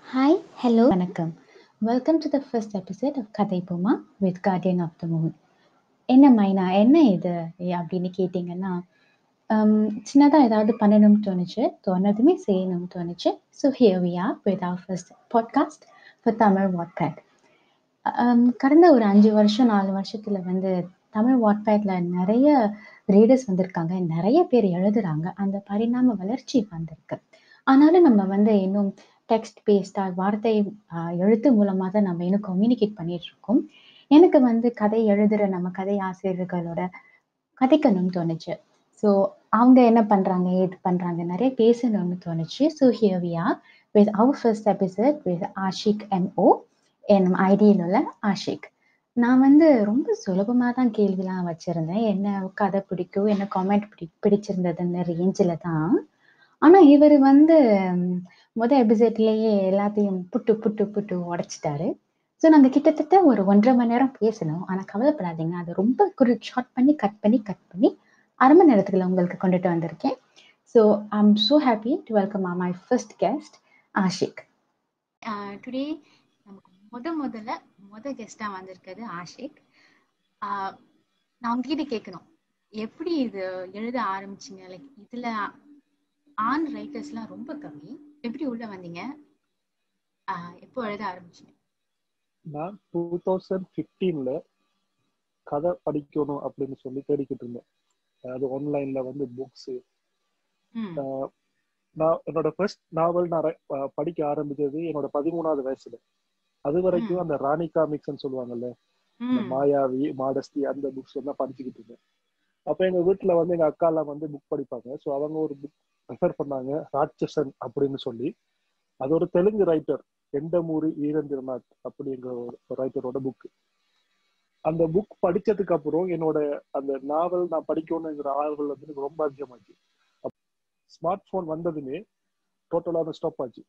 Hi, hello, வணக்கம். Welcome to the first episode of கதை போமா with Guardian of the Moon. என்ன மைனா என்ன இது ஏ அப்படின்னு கேட்டிங்கன்னா um, சின்னதா ஏதாவது பண்ணணும்னு தோணுச்சு தோணுதுமே செய்யணும்னு தோணுச்சு so here we are with our first podcast for Tamil Wattpad கடந்த ஒரு அஞ்சு வருஷம் நாலு வருஷத்துல வந்து தமிழ் வாட்பேட்ல நிறைய ரீடர்ஸ் வந்திருக்காங்க நிறைய பேர் எழுதுறாங்க அந்த பரிணாம வளர்ச்சி வந்திருக்கு ஆனாலும் நம்ம வந்து இன்னும் டெக்ஸ்ட் பேஸ்டா வார்த்தை ஆஹ், எழுத்து மூலமா தான் நம்ம இன்னும் கம்யூனிகேட் பண்ணிட்டு இருக்கோம் எனக்கு வந்து கதை எழுதுற நம்ம கதை ஆசிரியர்களோட கதைக்கணும்னு தோணுச்சு ஸோ அவங்க என்ன பண்றாங்க ஏது பண்றாங்க நிறைய பேசணும்னு தோணுச்சு so here we are with our first episode with Ashik M O என் ஐடியில் உள்ள ஆஷிக் நான் வந்து ரொம்ப சுலபமாக தான் கேள்விலாம் வச்சிருந்தேன் என்ன கதை பிடிக்கும் என்ன காமெண்ட் பிடி பிடிச்சிருந்ததுன்னு ரேஞ்சில் தான் ஆனால் இவர் வந்து ம், முத எபிசோட்லேயே எல்லாத்தையும் புட்டு புட்டு புட்டு உடைச்சிட்டாரு ஸோ நாங்கள் கிட்டத்தட்ட ஒரு ஒன்றரை மணி நேரம் பேசணும் ஆனால் கவலைப்படாதீங்க அதை ரொம்ப குறி ஷார்ட் பண்ணி கட் பண்ணி கட் பண்ணி அரை மணி நேரத்துக்குள்ள உங்களுக்கு கொண்டுட்டு வந்திருக்கேன் so I am so happy to welcome my first guest Ashik today நமக்கு முத முதல்ல முத கெஸ்டா வந்திருக்கிறது ஆஷிக் ஆஹ் நான் உங்ககிட்ட கேட்கணும் எப்படி இது எழுத ஆரம்பிச்சீங்க லைக் இதுல ஆண் ரைட்டர்ஸ்லாம் ரொம்ப கம்மி எப்படி உள்ள வந்தீங்க ஆஹ் எப்போ எழுத ஆரம்பிச்சீங்க நான் டூ தௌசண்ட் ஃபிஃப்டீன்ல கதை படிக்கணும் அப்படின்னு சொல்லி தேடிக்கிட்டு இருந்தேன் அதாவது ஆன்லைன்ல வந்து புக்ஸ் ம் நான் என்னோட ஃபர்ஸ்ட் நாவல் நான் ரை- அஹ் படிக்க ஆரம்பிச்சது என்னோட பதிமூணாவது வயசுல அது வரைக்கும் அந்த ராணி காமிக்ஸ்ன்னு சொல்லுவாங்கல்ல இந்த ம் மாயாவி மாடஸ்தி அந்த புக்ஸ் தான் படிச்சுக்கிட்டு இருந்தேன் அப்ப எங்க வீட்டுல வந்து எங்க அக்கா எல்லாம் வந்து புக் படிப்பாங்க ஸோ அவங்க ஒரு புக் ரெஃபர் பண்ணாங்க ராட்சசன் அப்படின்னு சொல்லி அது ஒரு தெலுங்கு ரைட்டர் எண்டமூரி வீரேந்திரநாத் அப்படிங்கிற ஒரு ரைட்டரோட புக் அந்த புக் படிச்சதுக்கு அப்புறம் என்னோட அந்த நாவல் நான் படிக்கணுங்கிற ஆர்வல் வந்து எனக்கு ரொம்ப அதிகமாச்சு ஸ்மார்ட் போன் வந்ததுமே டோட்டலாக ஸ்டாப் ஆச்சு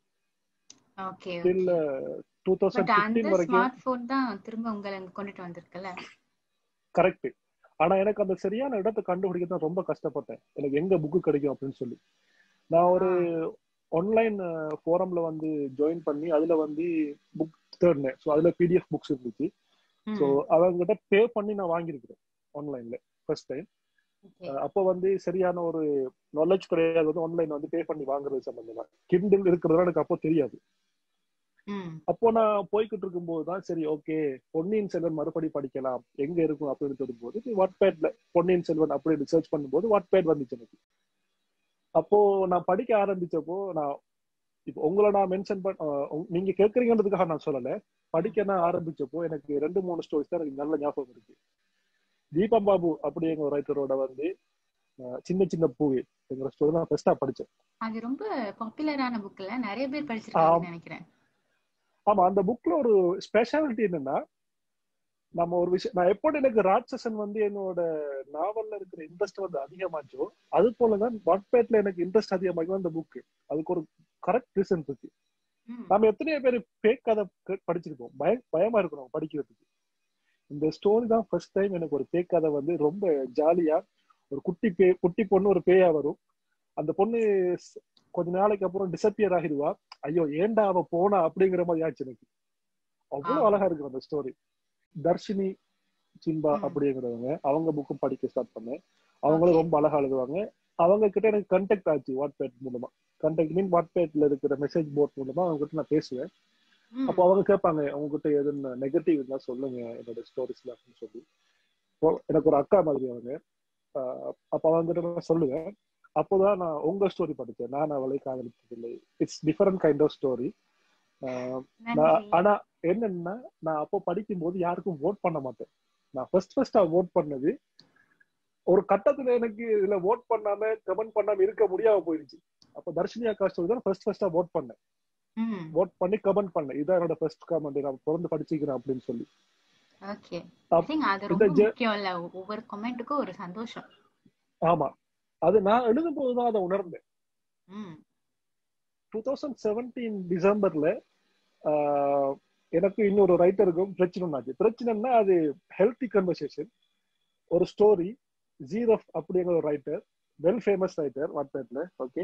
okay still two thousand but அந்த ஃபிஃப்டீன் வரைக்கும் ஸ்மார்ட் போன் தான் திரும்ப உங்களை இங்க கொண்டுட்டு வந்திருக்குல்ல கரெக்ட் ஆனா எனக்கு அந்த சரியான இடத்தை கண்டுபிடிக்க தான் ரொம்ப கஷ்டப்பட்டேன் எனக்கு எங்க புக்கு கிடைக்கும் அப்படின்னு சொல்லி நான் ஒரு ஆன்லைன் ஃபோரம்ல வந்து ஜாயின் பண்ணி அதுல வந்து புக் தேடினேன் ஸோ அதுல பிடிஎஃப் புக்ஸ் இருந்துச்சு ம், ஸோ அவங்ககிட்ட பே பண்ணி நான் வாங்கியிருக்கிறேன் ஆன்லைன்ல ஃபர்ஸ்ட் டைம் okay. அப்போ வந்து சரியான ஒரு நாலேஜ் கிடையாது வந்து ஆன்லைன் வந்து பே பண்ணி வாங்குறது சம்பந்தமா கிண்டில் இருக்கிறதுலாம் எனக்கு அப்போ தெரியாது ம் அப்போ நான் போய்கிட்டு இருக்கும்போது தான் சரி ஓகே பொன்னியின் செல்வன் மறுபடி படிக்கலாம் எங்க இருக்கும் அப்படின்னு தெரியும்போது வாட்பேட்ல பொன்னியின் செல்வன் அப்படின்னு சர்ச் பண்ணும்போது வாட்பேட் வந்துச்சு எனக்கு அப்போ நான் படிக்க ஆரம்பிச்சப்போ நான் இப்போ உங்களை நான் மென்ஷன் பண்ண அஹ் உங்க- நீங்க கேட்கறீங்கன்றதுக்காக நான் சொல்லல படிக்க நான் ஆரம்பிச்சப்போ எனக்கு ரெண்டு மூணு ஸ்டோரிஸ் தான் எனக்கு நல்ல ஞாபகம் இருக்கு தீபம் பாபு அப்படிங்கிற ஒரு ரைட்டரோட வந்து அஹ், சின்ன சின்ன பூவே எங்கிற ஸ்டோரி தான் ஃபர்ஸ்டா படிச்சேன் அது ரொம்ப பாப்புலரான புக்ல நிறைய பேர் படிச்சிருக்காங்கன்னு ஆம். நினைக்கிறேன் ஆமா அந்த புக்ல ஒரு ஸ்பெஷாலிட்டி என்னன்னா நம்ம ஒரு விஷயம் நான் எப்படி எனக்கு ராட்சசன் வந்து என்னோட நாவல்ல இருக்கிற இன்ட்ரெஸ்ட் வந்து அதிகமாச்சோ அது போலதான் வாட்பேட்ல எனக்கு இன்ட்ரெஸ்ட் அதிகமாகும் அந்த புக் அதுக்கு ஒரு கரெக்ட் ரீசன் இருக்கு ம் நம்ம எத்தனையோ பேர் பேக் கதை கே- படிச்சிருக்கோம் பய பயமா இருக்கணும் படிக்கிறதுக்கு இந்த ஸ்டோரி தான் ஃபர்ஸ்ட் டைம் எனக்கு ஒரு பேக் கதை வந்து ரொம்ப ஜாலியா ஒரு குட்டி பே குட்டி பொண்ணு ஒரு பேயா வரும் அந்த பொண்ணு ஸ்- கொஞ்ச நாளைக்கு அப்புறம் டிசப்பியர் ஆகிடுவா ஐயோ ஏன்டா அவ போனா அப்படிங்கிற மாதிரி ஆச்சு எனக்கு அவ்வளவு ஆ. அழகா இருக்கு அந்த ஸ்டோரி தர்ஷினி சிம்பா ம். அப்படிங்கிறவங்க அவங்க புக்கும் படிக்க ஸ்டார்ட் பண்ணேன் அவங்களும் Okay. ரொம்ப அழகா எழுதுவாங்க அவங்க கிட்ட எனக்கு கண்டெக்ட் ஆச்சு வாட்பேட் மூலமா கண்டெக்ட் மீன் வாட்பேட்ல இருக்கிற மெசேஜ் போர்ட் மூலமா அவங்க கிட்ட நான் பேசுவேன் ம். அப்போ அவங்க கேட்பாங்க உங்ககிட்ட எதுன்னு நெகட்டிவ் இருந்தா சொல்லுங்க என்னோட ஸ்டோரிஸ்ல அப்படின்னு சொல்லி அப்போ எனக்கு ஒரு அக்கா மாதிரி அவங்க ஆஹ் அப்ப அவங்க கிட்ட நான் சொல்லுவேன் அப்போதான் நான் உங்க ஸ்டோரி படிச்சேன் நான் அவளை காதலித்ததில்லை it's different kind of story நான் நன்றி ஆனா என்னன்னா நான் அப்போ படிக்கும்போது யாருக்கும் ஓட் பண்ண மாட்டேன் நான் ஃபர்ஸ்ட் ஃபர்ஸ்டா ஓட் பண்ணது ஒரு கட்டத்துல எனக்கு இதுல ஓட் பண்ணாம கமெண்ட் பண்ணாம இருக்க முடியாம போயிடுச்சு அப்ப தர்ஷினி அக்கா ஸ்டோரி தான் ஃபர்ஸ்ட் ஃபர்ஸ்டா ஓட் பண்ணேன் ம் ஓட் பண்ணி கமெண்ட் பண்ணேன் இதான் என்னோட ஃபர்ஸ்ட் கமெண்ட் நான் தொடர்ந்து படிச்சுக்கிறேன் அப்படின்னு சொல்லி ஓகே அப்- திங்க் அது இந்த ரொம்ப ஜெ- முக்கியம் இல்ல ஒவ்வொரு கமெண்ட்டுக்கும் ஒரு சந்தோஷம் ஆமா அது நான் எழுதும் போதுதான் அதை உணர்ந்தேன் ம் டூ தௌசண்ட் செவன்டீன் டிசம்பர்ல ஆஹ், எனக்கு இன்னொரு ரைட்டருக்கும் பிரச்சனை ஆச்சு பிரச்சனைன்னா அது ஹெல்த்தி கன்வர்சேஷன் ஒரு ஸ்டோரி ஜீரோ அப்படிங்கிற ஒரு ரைட்டர் வெல் ஃபேமஸ் ரைட்டர் வாட்பேட்ல ஓகே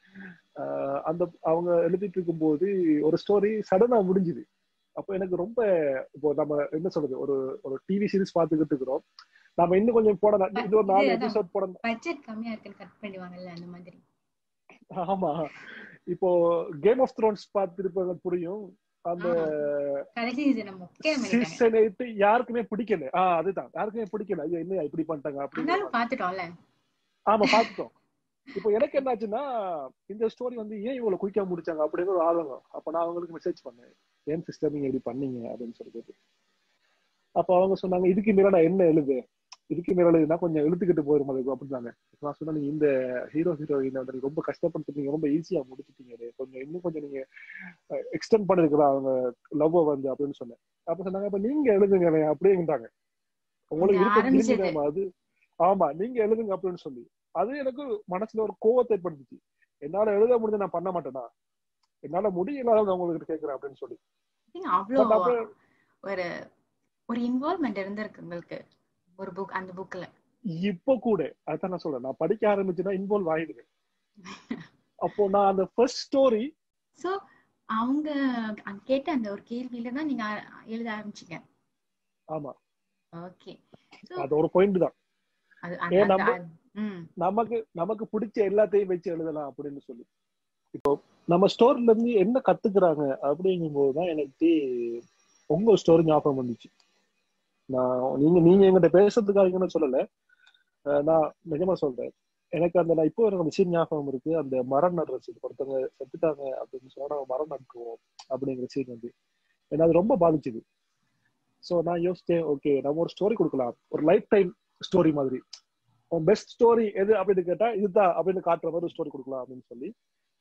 ஆஹ் அந்த அவங்க எழுதிட்டு இருக்கும்போது ஒரு ஸ்டோரி சடனா முடிஞ்சுது அப்போ எனக்கு ரொம்ப இப்போ நம்ம என்ன சொல்றது ஒரு ஒரு டிவி சீரிஸ் பார்த்துக்கிட்டு இருக்கிறோம் நம்ம இன்னும் கொஞ்சம் போடலாம் இது ஒரு நாலு இது அதான். எபிசோட் போடணும் பட்ஜெட் கம்மியா இருக்குன்னு கட் பண்ணிடுவாங்கல்ல அந்த மாதிரி ஆமா இப்போ கேம் ஆஃப் த்ரோன்ஸ் பார்த்திருப்பவங்க புரியும் அந்த கடைசி சீசனை மொக்கையா பண்ணிட்டாங்க சீசன் எயிட் யாருக்குமே பிடிக்கல ஆஹ் அதுதான் யாருக்குமே பிடிக்கல ஐயோ என்ன இப்படி பண்ணிட்டாங்க அப்படின்னு ஆனாலும் பாத்துட்டோம்ல ஆமா பாத்துட்டோம் இப்போ எனக்கு என்னாச்சுன்னா இந்த ஸ்டோரி வந்து ஏன் இவ்வளவு குயிக்கா முடிச்சாங்க அப்படின்னு ஒரு ஆதங்கம் அப்ப நான் அவங்களுக்கு மெசேஜ் பண்ணேன் ஏன் சிஸ்டர் நீங்க இப்படி பண்ணீங்க அப்படின்னு சொல்லிட்டு அப்ப அவங்க சொன்னாங்க இதுக்கு மேல நான் என்ன எழுது இதுக்கு மேல எழுதுனா கொஞ்சம் இழுத்துக்கிட்டு போயிரும் அதுக்கு அப்படின்னாங்க அப்ப நான் சொன்னேன் நீங்க இந்த ஹீரோ ஹீரோயின் வந்து ரொம்ப கஷ்டப்படுத்துறீங்க ரொம்ப ஈஸியா முடிச்சிட்டீங்க கொஞ்சம் இன்னும் கொஞ்சம் நீங்க எக்ஸ்டெண்ட் பண்ணிருக்கலாம் அவங்க லவ் வந்து அப்படின்னு சொன்னேன் அப்ப சொன்னாங்க அப்ப நீங்க எழுதுங்க அப்படிங்கிறாங்க உங்களுக்கு அது இருக்க ஆரம்பிச்சது. திரும்பி அது ஆமா நீங்க எழுதுங்க அப்படின்னு சொல்லி அது எனக்கு மனசுல ஒரு கோவத்தை ஏற்படுத்துச்சு என்னால எழுத முடிஞ்ச நான் பண்ண மாட்டேனா என்னால முடியல நான் உங்களுக்கு கேக்குறேன் அப்படின்னு சொல்லி நீங்க அவ்வளோ But அப்ப- ஒரு ஒரு இன்வால்வ்மெண்ட் இருந்திருக்கு உங்களுக்கு ஒரு புக் அந்த புக்ல இப்ப கூட அதான் நான் சொல்றேன் நான் படிக்க ஆரம்பிச்சுன்னா இன்வால்வ் ஆயிடுவேன் அப்போ நான் அந்த ஃபர்ஸ்ட் ஸ்டோரி சோ அவங்க அங்க கேட்ட அந்த ஒரு கேள்வியில தான் நீங்க ஆ- எழுத ஆரம்பிச்சீங்க ஆமா ஓகே அது ஒரு பாயிண்ட் தான் அது ஏன் அந்த- நம்ம- அந்த- ம் நமக்கு நமக்கு பிடிச்ச எல்லாத்தையும் வச்சு எழுதலாம் அப்படின்னு சொல்லி இப்போ நம்ம ஸ்டோரில இருந்து என்ன கத்துக்கிறாங்க அப்படிங்கும் போதுதான் எனக்கு உங்க ஸ்டோரி ஞாபகம் வந்துச்சு நான் நீங்க நீங்க எங்கிட்ட பேசுறதுக்காகன்னு சொல்லல அஹ் நான் நிஜமா சொல்றேன் எனக்கு அந்த நான் இப்போ எனக்கு அந்த சீன் ஞாபகம் இருக்கு அந்த மரம் நடுற சீன் ஒருத்தவங்க செத்துட்டாங்க அப்படின்னு சொன்னா நம்ம மரம் நட்டுருவோம் அப்படிங்கிற சீன் வந்து ஏன்னா அது ரொம்ப பாதிச்சுது ஸோ நான் யோசிச்சேன் ஓகே நம்ம ஒரு ஸ்டோரி கொடுக்கலாம் ஒரு லைஃப் டைம் ஸ்டோரி மாதிரி உன் பெஸ்ட் ஸ்டோரி எது அப்படின்னு கேட்டா இதுதான் அப்படின்னு காட்டுற மாதிரி ஒரு ஸ்டோரி கொடுக்கலாம் அப்படின்னு சொல்லி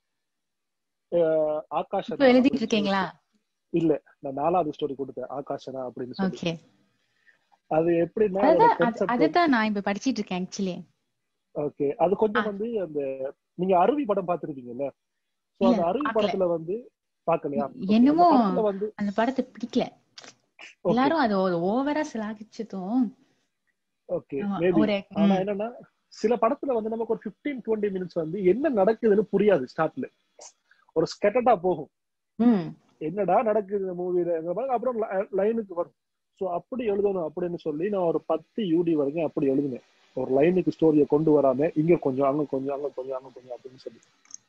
அஹ் ஆகாஷ் இப்போ எழுதிட்டு இருக்கீங்களா இல்ல நான் நாலாவது ஸ்டோரி கொடுத்தேன் ஆகாஷனா அப்படின்னு சொல்லி ஓகே அது எப்படின்னா அதான் அது- அதுதான் நான் இப்ப படிச்சிட்டு இருக்கேன் ஆக்சுவலி ஓகே அது கொஞ்சம் ஆ. வந்து அந்த நீங்க அருவி படம் பாத்திருக்கீங்கல்ல சோ இல்ல, அந்த அருவி பார்க்கல. படத்துல வந்து பாக்கலையா Okay, என்னமோ அந்த படத்துல வந்து அந்த படத்தை பிடிக்கல okay, எல்லாரும் அது ஓவரா சிலாகிச்சதும் okay, ஆமா, maybe. ஒரு ஆனா ம், என்னன்னா சில படத்துல வந்து நமக்கு ஒரு 15 டுவெண்ட்டி மினிட்ஸ் வந்து என்ன நடக்குதுன்னு புரியாது ஸ்டார்ட்ல ஒரு ஸ்கெட்டடா போகும் ம், என்னடா நடக்குது இந்த மூவில அப்புறம் லைனுக்கு வரும் சோ அப்படி எழுதணும் அப்படின்னு சொல்லி நான் ஒரு பத்து யூடி வரைக்கும் அப்படி எழுதினேன் ஒரு லைனுக்கு ஸ்டோரியை கொண்டு வராம இங்க கொஞ்சம் அங்க கொஞ்சம் அங்க கொஞ்சம் அங்க கொஞ்சம் அப்படின்னு சொல்லி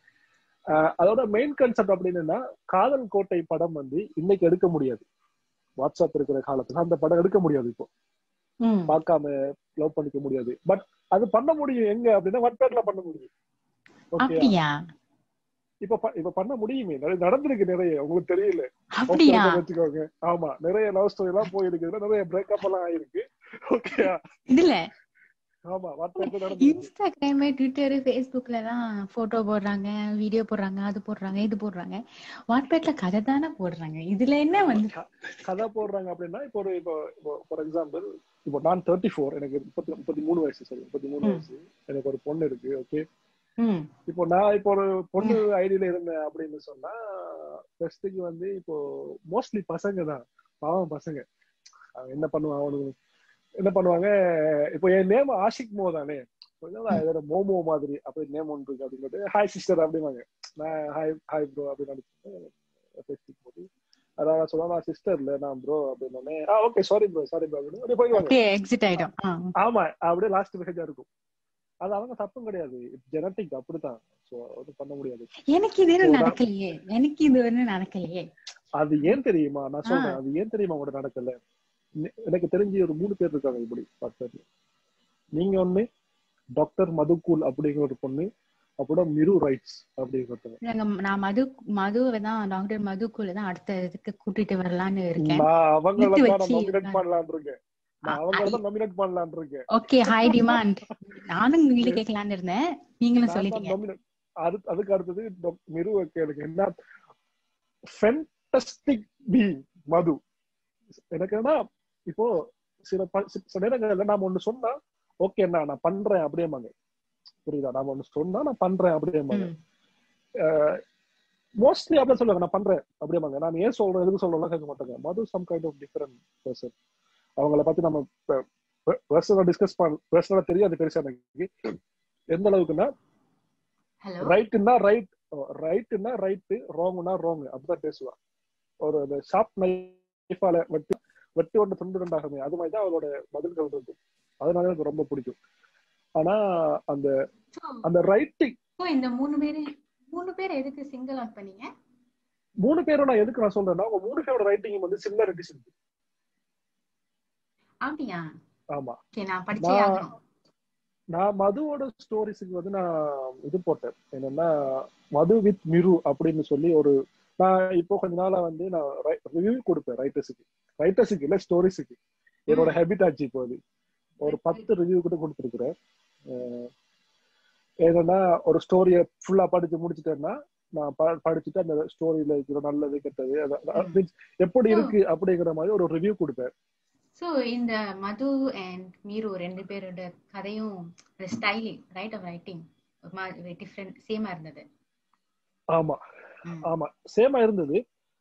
ஆஹ் அதோட மெயின் கான்செப்ட் அப்படின்னா காதல் கோட்டை படம் வந்து இன்னைக்கு எடுக்க முடியாது வாட்ஸ்அப் இருக்கிற காலத்துல அந்த படம் எடுக்க முடியாது இப்போ ம். பார்க்காம லவ் பண்ணிக்க முடியாது பட் அது பண்ண முடியும் எங்க அப்படின்னா வட்பேட்ல பண்ண முடியும் ஓகே அப்படியா இப்ப ப- இப்ப பண்ண முடியுமே நிறைய நடந்திருக்கு நிறைய உங்களுக்கு தெரியல அப்படியா Off-the-record வச்சுக்கோங்க ஆமா நிறைய லவ் ஸ்டோரி எல்லாம் போயிருக்கு நிறைய பிரேக்கப் எல்லாம் ஆயிருக்கு ஓகே இதுல ஆமா வாட்ஸ்அப்ல நடந்து இன்ஸ்டாகிராம் ட்விட்டர் ஃபேஸ்புக்ல தான் போட்டோ போடுறாங்க வீடியோ போடுறாங்க அது போடுறாங்க இது போடுறாங்க வாட்பேட்ல கதை தானே போடுறாங்க இதுல என்ன வந்து கதை போடுறாங்க அப்படின்னா இப்போ ஒரு இப்போ ஃபார் எக்ஸாம்பிள் இப்போ நான் தேர்ட்டி ஃபோர் எனக்கு முப்பத்தி முப்பத்தி மூணு வயசு சரி முப்பத்தி மூணு ம். வயசு எனக்கு ஒரு பொண்ணு இருக்கு ஓகே ம், இப்போ நான் இப்போ ஒரு பொண்ணு ஐடியில இருந்தேன் அப்படின்னு சொன்னா ஃபர்ஸ்ட்டுக்கு வந்து இப்போ மோஸ்ட்லி பசங்க தான் பாவம் பசங்க அவன் என்ன பண்ணுவான் அவனுக்கு என்ன பண்ணுவாங்க இப்போ என் நேம் ஆஷிக் மோ தானே என்னடா இதோட மோமோ மாதிரி அப்படி நேம் ஒன்று இருக்கு அப்படின்னு சொல்லிட்டு ஹாய் சிஸ்டர் அப்படிவாங்க நான் ஹாய் ஹாய் ப்ரோ அப்படின்னு நினைச்சு பேசிக்கும் போது அதான் சொல்லுவா நான் சிஸ்டர் இல்ல நான் ப்ரோ அப்படின்னு ஆ okay sorry bro sorry bro அப்படின்னு அப்படியே போயிடுவாங்க அப்படியே எக்ஸிட் ஆயிடும் ஆ. ஆமா அப்படியே லாஸ்ட் மெசேஜா இருக்கும் அது அவங்க தப்பும் கிடையாது ஜெனட்டிக் அப்படித்தான் சோ அது பண்ண முடியாது எனக்கு இது இன்னும் நடக்கலையே எனக்கு இது இன்னும் நடக்கலையே அது ஏன் தெரியுமா நான் சொல்றேன் அது ஏன் தெரியுமா உங்கள்ட்ட நடக்கல நெ- எனக்கு தெரிஞ்சு ஒரு மூணு பேர் இருக்காங்க இப்படி டாக்டர் நீங்க ஒண்ணு டாக்டர் மதுக்கூல் அப்படிங்கிற ஒரு பொண்ணு அப்புறம் மிரு ரைட்ஸ் அப்படிங்கிற ஒருத்தவங்க நாங்க நான் மது மதுவை தான் டாக்டர் மதுக்குள்ள தான் அடுத்த இதுக்கு கூட்டிட்டு வரலான்னு இருக்கேன் நான் அவங்கள விட்டு தான் வச்சு நாமினேட் பண்ணலாம்னு இருக்கேன் நான் அவங்கள தான் நாமினேட் பண்ணலாம்னு இருக்கேன் ஓகே ஹை டிமாண்ட் நானும் உங்ககிட்ட கேட்கலான்னு இருந்தேன் நீங்களும் நான் தான் சொல்லிட்டீங்க nominate- அது அதுக்கு அடுத்தது doc- மிரு கேளுங்க என்ன ஃபென்டஸ்டிக் பீயிங் மது எனக்கு என்ன இப்போ சில ப- சி- சில நேரங்கள்ல நாம ஒண்ணு சொன்னா ஓகே நான் பண்றேன் அப்படியேமாங்க புரியுதா நாம ஒண்ணு சொன்னா நான் பண்றேன் அப்படியேமாங்க ம், மோஸ்ட்லி அப்படியே சொல்லுவாங்க நான் பண்றேன் அப்படியேமாங்க நான் ஏன் சொல்றேன் எதுக்கு சொல்றேன் கேட்க மாட்டாங்க Madhu some kind of different person அவங்கள பத்தி நம்ம பர்சனலா டிஸ்கஸ் பண்ண பர்சனலா தெரியாது பெருசா எனக்கு எந்த அளவுக்குன்னா ஹலோ ரைட்டுன்னா ரைட் ரைட்டுன்னா ரைட்டு ராங்னா ராங் அப்படிதான் பேசுவா ஒரு அந்த ஷார்ப் நைஃபால வெட்டி வெட்டி ஒன்று துண்டு ரெண்டாகுமே அது மாதிரி தான் அவளோட பதில்கள் இருக்கு அதனால எனக்கு ரொம்ப பிடிக்கும் ஆனா அந்த அந்த ரைட்டிங் ஸோ இந்த மூணு பேரு மூணு பேர் எதுக்கு சிங்கிள் அவுட் பண்ணீங்க மூணு பேரும் நான் எதுக்கு நான் சொல்றேன்னா அவங்க மூணு பேரோட ரைட்டிங் வந்து சிமிலாரிட்டிஸ் இருக்கு அப்படியா ஆமா ஓகே நான் படிச்சே நான் ஆகணும் நான் மதுவோட ஸ்டோரிஸுக்கு வந்து நான் இது போட்டேன் என்னன்னா மது வித் மிரு அப்படின்னு சொல்லி ஒரு நான் இப்போ கொஞ்ச நாளா வந்து நான் ரிவ்யூ கொடுப்பேன் ரைட்டர்ஸுக்கு ரைட்டர்ஸுக்கு இல்ல ஸ்டோரிஸுக்கு என்னோட ஹேபிட் ஆச்சு இப்போ அது ஒரு பத்து ரிவ்யூ கூட கொடுத்துருக்குறேன் அஹ் என்னன்னா ஒரு ஸ்டோரியை ஃபுல்லா படிச்சு முடிச்சிட்டேன்னா நான் ப- படிச்சுட்டு அந்த ஸ்டோரியில இருக்கிற நல்லது கெட்டது அத- அத- means எப்படி இருக்கு அப்படிங்கிற மாதிரி ஒரு ரிவ்யூ கொடுப்பேன் ஸோ இந்த மது அண்ட் மீரு ரெண்டு பேரோட கதையும் styling right of writing different சேமா இருந்தது ஆமா ம். ஆமா சேமா இருந்தது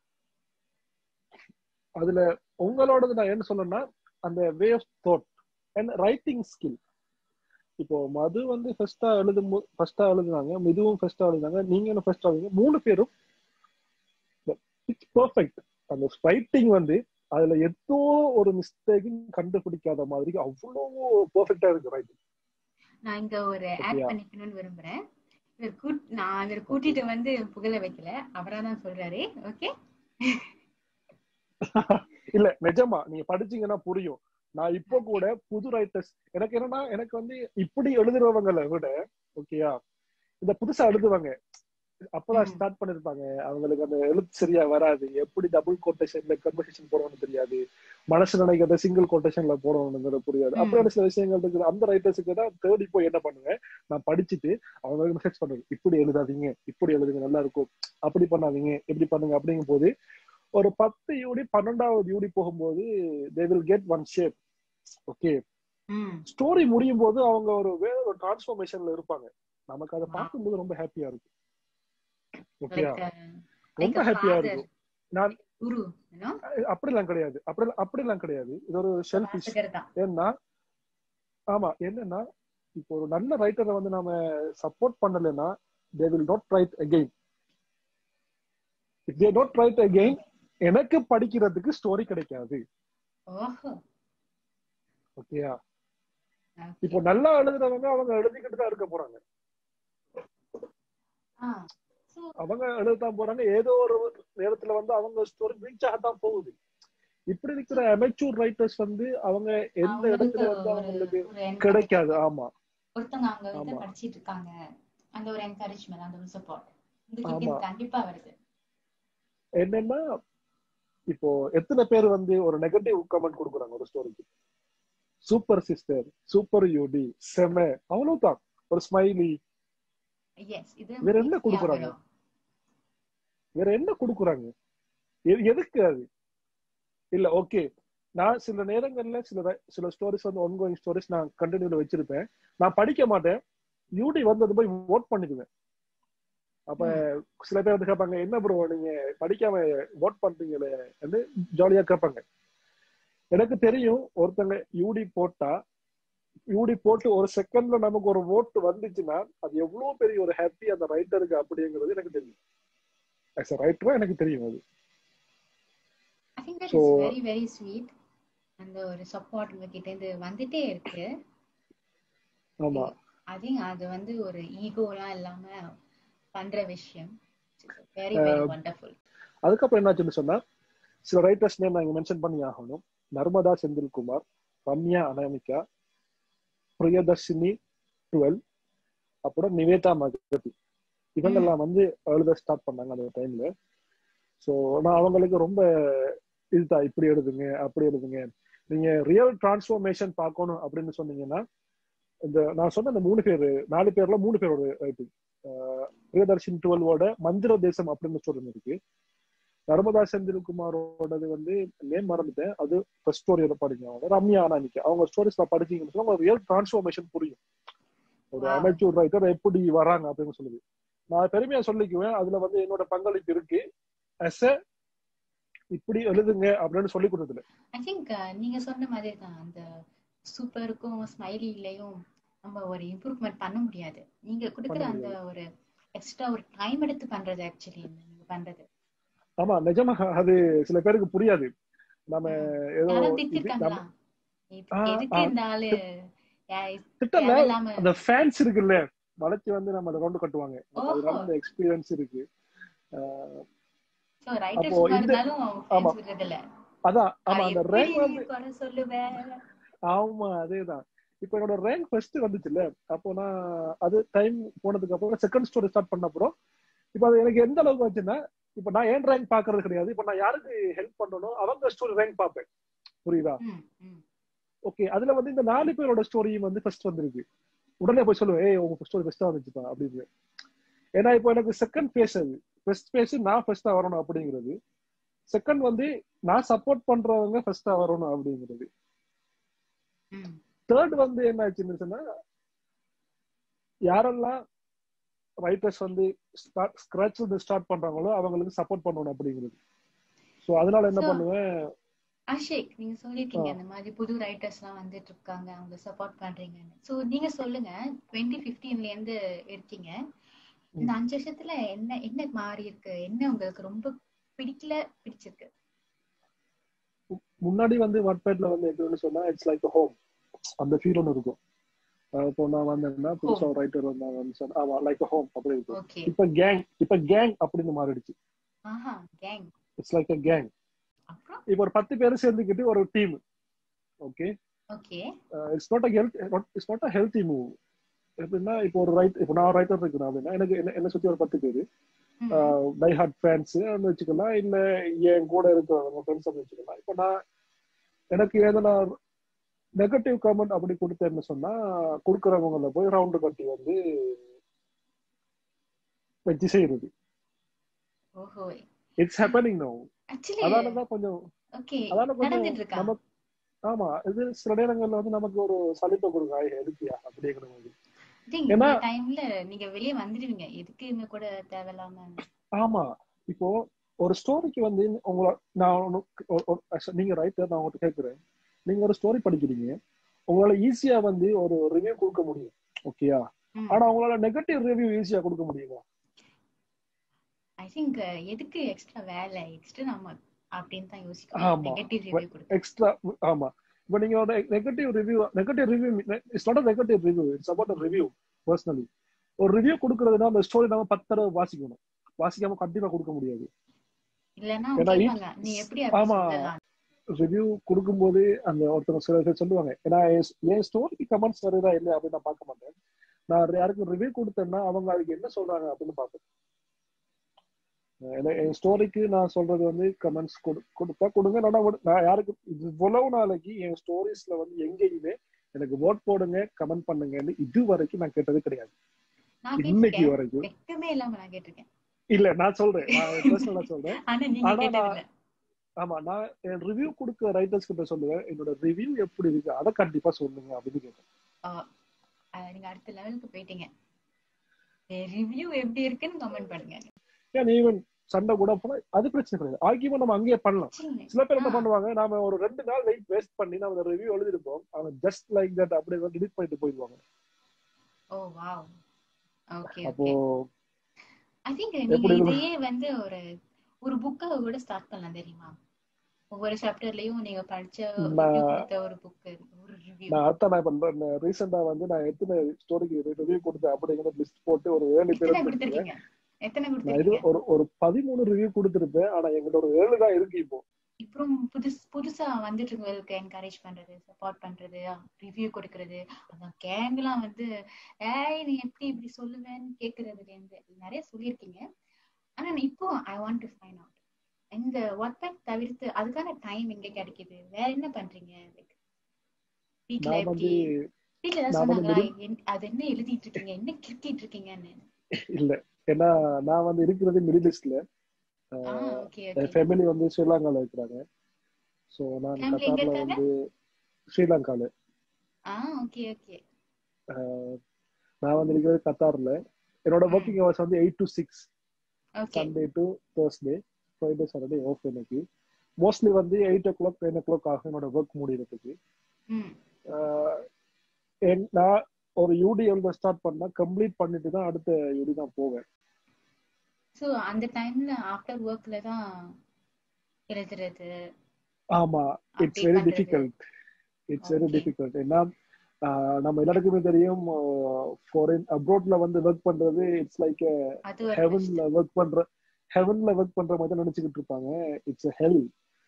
அதுல உங்களோடது நான் என்ன சொல்லணும்னா அந்த way of thought and writing skill இப்போ மது வந்து ஃபர்ஸ்டா எழுதும் ஃபர்ஸ்டா எழுதுனாங்க மிதுவும் ஃபர்ஸ்டா எழுதுனாங்க நீங்களும் ஃபர்ஸ்டா எழுதுங்க மூணு பேரும் இட்ஸ் பெர்ஃபெக்ட் அந்த ரைட்டிங் வந்து அதுல எதோ ஒரு மிஸ்டேக்கும் கண்டுபிடிக்காத மாதிரி அவ்வளோ பெர்ஃபெக்டா இருக்கு ரைட்டிங் நான் இங்க ஒரு ஆட் அப்படியா? பண்ணிக்கணும்னு விரும்புறேன் இவர் கூட் நான் இவர் கூட்டிட்டு வந்து புகழ வைக்கல அவரா தான் சொல்றாரு ஓகே இல்ல நிஜமா நீங்க படிச்சீங்கன்னா புரியும் நான் இப்போ கூட புது ரைட்டர்ஸ் எனக்கு என்னன்னா எனக்கு வந்து இப்படி எழுதுறவங்களை விட ஓகேயா இந்த புதுசா எழுதுவாங்க அப்பதான் ம். ஸ்டார்ட் பண்ணிருப்பாங்க அவங்களுக்கு அந்த எழுத்து சரியா வராது எப்படி டபுள் கோட்டேஷன்ல கன்வர்சேஷன் போடணும்னு தெரியாது மனசு நினைக்கிறத சிங்கிள் கோட்டேஷன்ல போடணுங்கிறது புரியாது ம். அப்படியான சில விஷயங்கள் இருக்குது அந்த ரைட்டர்ஸுக்கு தான் தேடி போய் என்ன பண்ணுவேன் நான் படிச்சுட்டு அவங்களுக்கு மெசேஜ் பண்ணுவேன் இப்படி எழுதாதீங்க இப்படி எழுதுங்க நல்லா இருக்கும் அப்படி பண்ணாதீங்க இப்படி பண்ணுங்க அப்படிங்கும் போது ஒரு பத்து யூடி பன்னெண்டாவது யூடி போகும்போது they will get one shape okay hmm story முடியும் போது அவங்க ஒரு வேற ஒரு டிரான்ஸ்ஃபர்மேஷன்ல இருப்பாங்க நமக்கு அதை பார்க்கும்போது ரொம்ப ஹாப்பியா இருக்கும் ஓகேயா லைக் ரொம்ப ஹாப்பியா இருக்கும் நான் குரு யூனோ அஹ் அப்படிலாம் கிடையாது அப்படி அப்படிலாம் கிடையாது இது ஒரு செல்ஃபிஷ் வாசகர் தான் ஏன்னா ஆமா என்னன்னா இப்போ ஒரு நல்ல ரைட்டரை வந்து நாம சப்போர்ட் பண்ணலைன்னா they will not write again if they not write again எனக்கு படிக்கிறதுக்கு ஸ்டோரி கிடைக்காது ஓஹோ ஓகேயா Okay. இப்போ நல்லா எழுதுறவங்க அவங்க எழுதிக்கிட்டு தான் இருக்க போறாங்க ஆ So, அவங்க எழுதத்தான் போறாங்க ஏதோ ஒரு நேரத்துல வந்து அவங்க ஸ்டோரி ரீச் ஆகத்தான் போகுது இப்படி இருக்கிற அமெச்சூர் ரைட்டர்ஸ் வந்து அவங்க எந்த அவங்களுக்கு இடத்துல வந்து ஒரு- அவங்களுக்கு ஒரு encourage- கிடைக்காது ஆமா ஒருத்தவங்க அவங்க வந்து ஆமா. படிச்சிட்டு இருக்காங்க அந்த ஒரு என்கரேஜ்மெண்ட் அந்த ஒரு சப்போர்ட் ஆமா. உங்ககிட்ட கண்டிப்பா வருது என்னன்னா இப்போ எத்தனை பேர் வந்து ஒரு நெகட்டிவ் கமெண்ட் கொடுக்குறாங்க ஒரு ஸ்டோரிக்கு சூப்பர் சிஸ்டர் சூப்பர் யூடி செம அவ்வளவுதான் ஒரு ஸ்மைலி எஸ் இது வேற என்ன easy கொடுக்குறாங்க? ஆகிடும். வேற என்ன கொடுக்குறாங்க எ- எதுக்கு அது இல்ல ஓகே நான் சில நேரங்கள்ல சில ர- சில ஸ்டோரிஸ் வந்து ஒன்கோயிங் ஸ்டோரிஸ் நான் கண்டினியூல வச்சிருப்பேன் நான் படிக்க மாட்டேன் யூடி வந்தது போய் ஓட் பண்ணிடுவேன் அப்ப சில பேர் வந்து கேட்பாங்க என்ன ப்ரோ நீங்க படிக்காம ஓட் பண்றீங்களே வந்து ஜாலியா கேட்பாங்க எனக்கு தெரியும் ஒருத்தங்க யூடி போட்டா யூடி போட்டு ஒரு செகண்ட்ல நமக்கு ஒரு ஓட்டு வந்துச்சுன்னா அது எவ்வளவு பெரிய ஒரு ஹாப்பி அந்த ரைட்டருக்கு அப்படிங்கிறது எனக்கு தெரியும் ஆஸ் அ ரைட்டரா எனக்கு தெரியும் அது I think that So- is very very sweet அந்த ஒரு சப்போர்ட் உங்ககிட்ட இருந்து வந்துட்டே இருக்கு ஆமா ஐ திங்க் அது வந்து ஒரு ஈகோலாம் இல்லாம பண்ற விஷயம் வெரி வெரி வண்டர்ஃபுல் அதுக்கப்புறம் என்னாச்சுன்னு சொன்னா சில ரைட்டர்ஸ் நேம் நான் இங்க மென்ஷன் பண்ணி ஆகணும் நர்மதா செந்தில்குமார் ரம்யா அனாமிகா பிரியதர்ஷினி டுவெல் அப்புறம் நிவேதா மகதி இவங்கெல்லாம் வந்து எழுத ஸ்டார்ட் பண்ணாங்க அந்த டைம்ல ஸோ நான் அவங்களுக்கு ரொம்ப இதுதான் இப்படி எழுதுங்க அப்படி எழுதுங்க நீங்க ரியல் டிரான்ஸ்ஃபர்மேஷன் பார்க்கணும் அப்படின்னு சொன்னீங்கன்னா இந்த நான் சொன்ன அந்த மூணு பேர் நாலு பேர்ல மூணு பேரோட ரைட்டிங் பிரியதர்ஷின் டுவெல்வோட மந்திர தேசம் அப்படின்னு சொல்லி இருக்கு நர்மதா செந்தில்குமாரோடது வந்து நேம் மறந்துட்டேன் அது ஃபர்ஸ்ட் ஸ்டோரியோட படிங்க அவங்க ரம்யா அனாமிகா அவங்க ஸ்டோரிஸ் நான் படிச்சீங்கன்னு சொன்னா உங்களுக்கு ரியல் டிரான்ஸ்ஃபர்மேஷன் புரியும் ஒரு Wow. அமெச்சூர் ரைட்டர் எப்படி வராங்க அப்படின்னு சொல்லுது நான் பெருமையா சொல்லிக்குவேன் அதுல வந்து என்னோட பங்களிப்பு இருக்கு அஸ் இப்படி எழுதுங்க அப்படின்னு சொல்லி கொடுத்ததுல ஐ திங்க் நீங்க சொன்ன மாதிரி தான் அந்த சூப்பருக்கும் ஸ்மைலிலையும் நம்ம ஒரு இம்ப்ரூவ்மெண்ட் பண்ண முடியாது நீங்க கொடுக்குற பண்ண அந்த ஒரு எக்ஸ்ட்ரா ஒரு டைம் எடுத்து பண்றது ஆக்சுவலி நீங்க பண்றது ஆமா நிஜமா அது சில பேருக்கு புரியாது நம்ம ஏதோ யாராவது இது திட்டிருக்காங்களா நம்ம இது- ஆ, எதுக்கு ஆ. இந்த ஆளு யா- திட்டல தேவையில்லாம அந்த ஃபேன்ஸ் இருக்குல்ல வளைச்சு வந்து நம்ம அதை ரவுண்டு கட்டுவாங்க ஓஹோ. அதனால அந்த எக்ஸ்பீரியன்ஸ் இருக்கு ஆஹ் சோ ரைட்டர் அப்போ சும்மா இந்த- இருந்தாலும் ஆமா. fans விடுறது இல்ல அதான் ஆமா அது அந்த எப்படி ரேங்க் வந்து நீ குறை சொல்லுவேன் ஆமா அதேதான் இப்ப என்னோட ரேங்க் ஃபர்ஸ்ட் வந்துச்சுல்ல அப்போ நான் அது டைம் போனதுக்கு அப்புறம் செகண்ட் ஸ்டோரி ஸ்டார்ட் பண்ண அப்புறம் இப்ப அது எனக்கு எந்த அளவுக்கு ஆச்சுன்னா இப்ப நான் ஏன் ரேங்க் பாக்குறது கிடையாது இப்ப நான் யாருக்கு ஹெல்ப் பண்ணணும் அவங்க ஸ்டோரி ரேங்க் பார்ப்பேன் புரியுதா ம், ம். ஓகே அதுல வந்து இந்த நாலு பேரோட ஸ்டோரியும் வந்து ஃபர்ஸ்ட் வந்திருக்கு உடனே போய் சொல்லுவேன் ஏய் உங்க ஸ்டோரி பெஸ்டா வந்துச்சுப்பா அப்படின்னு ஏன்னா இப்போ எனக்கு செகண்ட் ஃபேஸ் அது ஃபர்ஸ்ட் ஃபேஸ் நான் ஃபர்ஸ்டா வரணும் அப்படிங்கிறது செகண்ட் வந்து நான் சப்போர்ட் பண்றவங்க ஃபர்ஸ்டா வரணும் அப்படிங்கிறது ம். தேர்ட் வந்து என்ன ஆச்சுன்னு சொன்னா யாரெல்லாம் ரைட்டர்ஸ் வந்து ஸ்கிராச் வந்து ஸ்டார்ட் பண்றாங்களோ அவங்களுக்கு சப்போர்ட் பண்ணணும் அப்படிங்கிறது ஸோ அதனால என்ன So, பண்ணுவேன் அஷேக் நீங்க சொல்லிருக்கீங்க இந்த மாதிரி புது ரைட்டர்ஸ் எல்லாம் வந்துட்டு இருக்காங்க அவங்க சப்போர்ட் பண்றீங்கன்னு சோ நீங்க சொல்லுங்க டுவெண்ட்டி பிப்டீன்ல இருந்து இருக்கீங்க இந்த அஞ்சு வருஷத்துல என்ன என்ன மாறி இருக்கு என்ன உங்களுக்கு ரொம்ப பிடிக்கல பிடிச்சிருக்கு முன்னாடி வந்து வாட்பேட்ல வந்து எப்படின்னு சொன்னா இட்ஸ் லைக் ஹோம் அந்த ஃபீல் ஒன்று இருக்கும் அஹ் இப்போ நான் வந்தேன்னா புதுசா ஒரு ரைட்டர் வந்தாங்கன்னு சொன்னா ஆமா லைக் ஹோம் அப்படி இருக்கும் ஓகே இப்ப கேங் இப்ப கேங் அப்படின்னு மாறிடுச்சு ஆஹா gang it's like a gang அப்புறம் இப்போ ஒரு பத்து பேர் சேர்ந்துக்கிட்டு ஒரு team okay okay it's not a health it's not a healthy move எப்படின்னா இப்போ ஒரு ரைட் இப்போ நான் ரைட்டர் இருக்கிறேன் அப்படின்னா எனக்கு என்ன என்ன சுத்தி ஒரு பத்து பேர் டை ஹார்ட் ஃபேன்ஸ் வச்சுக்கலாம் இல்ல என் கூட இருக்கிறவங்க ஃப்ரெண்ட்ஸ் வச்சுக்கலாம் இப்போ நான் எனக்கு எதனா நெகட்டிவ் கமெண்ட் அப்படி கொடுத்தேன்னு சொன்னா கொடுக்குறவங்கள போய் ரவுண்டு கட்டி வந்து வச்சு செய்யறது ஓஹோ இட்ஸ் ஹேப்பனிங் நோ ஆக்சுவலி அதனாலதான் கொஞ்சம் ஓகே அதால கொஞ்சம் நடந்துட்டு இருக்கா நமக்கு ஆமா இது சில நேரங்கள்ல வந்து நமக்கு ஒரு சலிப்பை கொடுங்க "ஐ, எதுக்குயா அப்படிங்கிற மாதிரி இந்த ஏன்னா- டைம்ல நீங்க வெளிய வந்துடுவீங்க எதுக்கு இவங்க கூட தேவையில்லாம ஆமா இப்போ ஒரு ஸ்டோரிக்கு வந்து உங்களை நான் உனக்கு ஒரு- ஒரு- actually நீங்க ரைட்டர் நான் உங்கள்கிட்ட கேட்கிறேன் நீங்க ஒரு ஸ்டோரி படிக்கிறீங்க உங்களால ஈஸியா வந்து ஒரு ரிவ்யூ கொடுக்க முடியும் ஓகேயா ம். ஆனா உங்களால நெகட்டிவ் ரிவ்யூ ஈஸியா கொடுக்க முடியுமா ஐ திங்க் எதுக்கு எக்ஸ்ட்ரா வேலை எக்ஸ்ட்ரா நம்ம அப்படின்னு தான் ஆமா. யோசிக்கணும் நெகட்டிவ் ரிவ்யூ கொடுத்து எக்ஸ்ட்ரா ஆமா இப்போ நீங்க ஒரு negative review negative review it's not negative review it's about review personally ஒரு ரிவ்யூ கொடுக்கறதுனா அந்த ஸ்டோரி நம்ம பத்து தடவை வாசிக்கணும் வாசிக்காம கண்டிப்பா கொடுக்க முடியாது இல்லன்னா ஏன்னா இ- கேட்பாங்க நீ எப்படி அப்படி ஆமா. சொல்லலாம் ரிவ்யூ கொடுக்கும்போது அந்த ஒருத்தவங்க சில பேர் சொல்லுவாங்க ஏன்னா என் என் ஸ்டோரிக்கு கமெண்ட்ஸ் வருதா இல்லை அப்படின்னு நான் பார்க்க மாட்டேன் நான் யாருக்கும் ரிவ்யூ கொடுத்தேன்னா அவங்க அதுக்கு என்ன சொல்றாங்க அப்படின்னு பார்ப்பேன் ஏன்னா என் ஸ்டோரிக்கு நான் சொல்றது வந்து கமெண்ட்ஸ் கொடுத்தா கொடுங்க நான் நான் யாருக்கு இவ்வளவு நாளைக்கு என் ஸ்டோரிஸ்ல வந்து எங்கேயுமே எனக்கு ஓட் போடுங்க கமெண்ட் பண்ணுங்கன்னு இது வரைக்கும் நான் கேட்டது கிடையாது நான் இன்னைக்கு கேட்டிருக்கேன் வரைக்கும் வெக்கமே இல்லாம நான் கேட்டிருக்கேன் இல்ல நான் சொல்றேன் நான் பர்சனலா சொல்றேன் ஆனா நீங்க ஆனா கேட்டது நான் இல்ல ஆமா நான் என் ரிவ்யூ கொடுக்க ரைட்டர்ஸ் கிட்ட சொல்லுவேன் என்னோட ரிவ்யூ எப்படி இருக்கு அதை கண்டிப்பா சொல்லுங்க அப்படின்னு கேட்டேன் அஹ் நீங்க அடுத்த லெவலுக்கு போயிட்டீங்க ரிவ்யூ எப்படி இருக்குன்னு கமெண்ட் பண்ணுங்க ஏன் ஈவன் சண்டை கூட போனா அது பிரச்சனை கிடையாது ஆர்கியூமெண்ட் நம்ம அங்கேயே பண்ணலாம் சரி. சில பேர் என்ன ஆ. பண்ணுவாங்க நாம ஒரு ரெண்டு நாள் வெயிட் வேஸ்ட் பண்ணி நம்ம ரிவ்யூ எழுதிருப்போம் அவங்க ஜஸ்ட் லைக் தட் அப்படியே வந்து டிலீட் பண்ணிட்டு போயிடுவாங்க ஓ வாவ் ஓகே அப்போ ஓகே ஐ திங்க் நீங்க எப்படி இருக்கும்? இதையே வந்து ஒரு ஒரு புக்க கூட ஸ்டார்ட் பண்ணலாம் தெரியுமா ஒவ்வொரு சாப்டர்லயும் நீங்க படிச்ச நான்- review கொடுத்த ஒரு புக் ஒரு ரிவ்யூ நான் அதான் நான் இப்ப ரீசெண்டா வந்து நான் எத்தனை ஸ்டோரிக்கு ரிவ்யூ கொடுத்தேன் அப்படிங்கிற லிஸ்ட் போட்டு ஒரு ஏழு எத்தனை பேர் கொடுத்திருக்கீங்க எத்தனை நான் இது கொடுத்திருக்கீங்க ஒரு ஒரு பதிமூணு ரிவ்யூ கொடுத்திருப்பேன் ஆனா எங்கிட்ட ஒரு ஏழு தான் இருக்கு இப்போ அப்புறம் புதுசு புதுசா வந்துட்டு இருக்கவங்களுக்கு என்கரேஜ் பண்றது சப்போர்ட் பண்றது ரிவ்யூ கொடுக்கறது அந்த கேங்லாம் வந்து ஏய் நீ எப்படி இப்படி சொல்லுவேன்னு கேக்குறதுல இருந்து நிறைய சொல்லியிருக்கீங்க ஆனா நான் இப்போ I want to find out இந்த ஒர்க் பேக் தவிர்த்து அதுக்கான டைம் எங்க கிடைக்குது வேற என்ன பண்றீங்க லைக் வீட்ல நான் எப்படி வந்து வீட்ல ஏதாவது நான் வந்து சொன்னாங்களா என்- அது என்ன எழுதிட்டு இருக்கீங்க என்ன கிறுக்கிட்டு இருக்கீங்கன்னு இல்ல ஏன்னா நான் வந்து இருக்கிறது மிடில் ஈஸ்ட்ல ஆ ஓகே என் ஓகே ஃபேமிலி வந்து ஸ்ரீலங்கால இருக்கிறாங்க சோ நான் Family எங்க கத்தார்ல இருக்காங்க? வந்து ஸ்ரீலங்கால ஆ ஓகே ஓகே ஆஹ் நான் வந்து இருக்கிறது கத்தார்ல என்னோட ம். ஒர்க்கிங் ஹவர்ஸ் வந்து eight to six okay Sunday to Thursday Friday Saturday off எனக்கு மோஸ்ட்லி வந்து eight o'clock ten o'clock ஆகும் என்னோட ஒர்க் முடியறதுக்கு ம் ஆஹ் என்- நான் ஒரு யூடி எழுத ஸ்டார்ட் பண்ணா கம்ப்ளீட் பண்ணிட்டு தான் அடுத்த யூடி தான் போவேன் சோ அந்த டைம்ல ஆஃப்டர் ஒர்க்ல தான் எழுதுறது ஆமா இட்ஸ் அப்படி வெரி பண்றது. Difficult it's very Okay. Difficult ஏன்னா ஆஹ் நம்ம எல்லாருக்குமே தெரியும் ஃபாரின் அப்ரோட்ல வந்து ஒர்க் பண்றது இட்ஸ் லைக் அது ஒரு ஹெவன்ல ஒர்க் பண்ற ஹெவன்ல ஒர்க் பண்ற மாதிரி தான் நினைச்சுக்கிட்டு இருப்பாங்க it's hell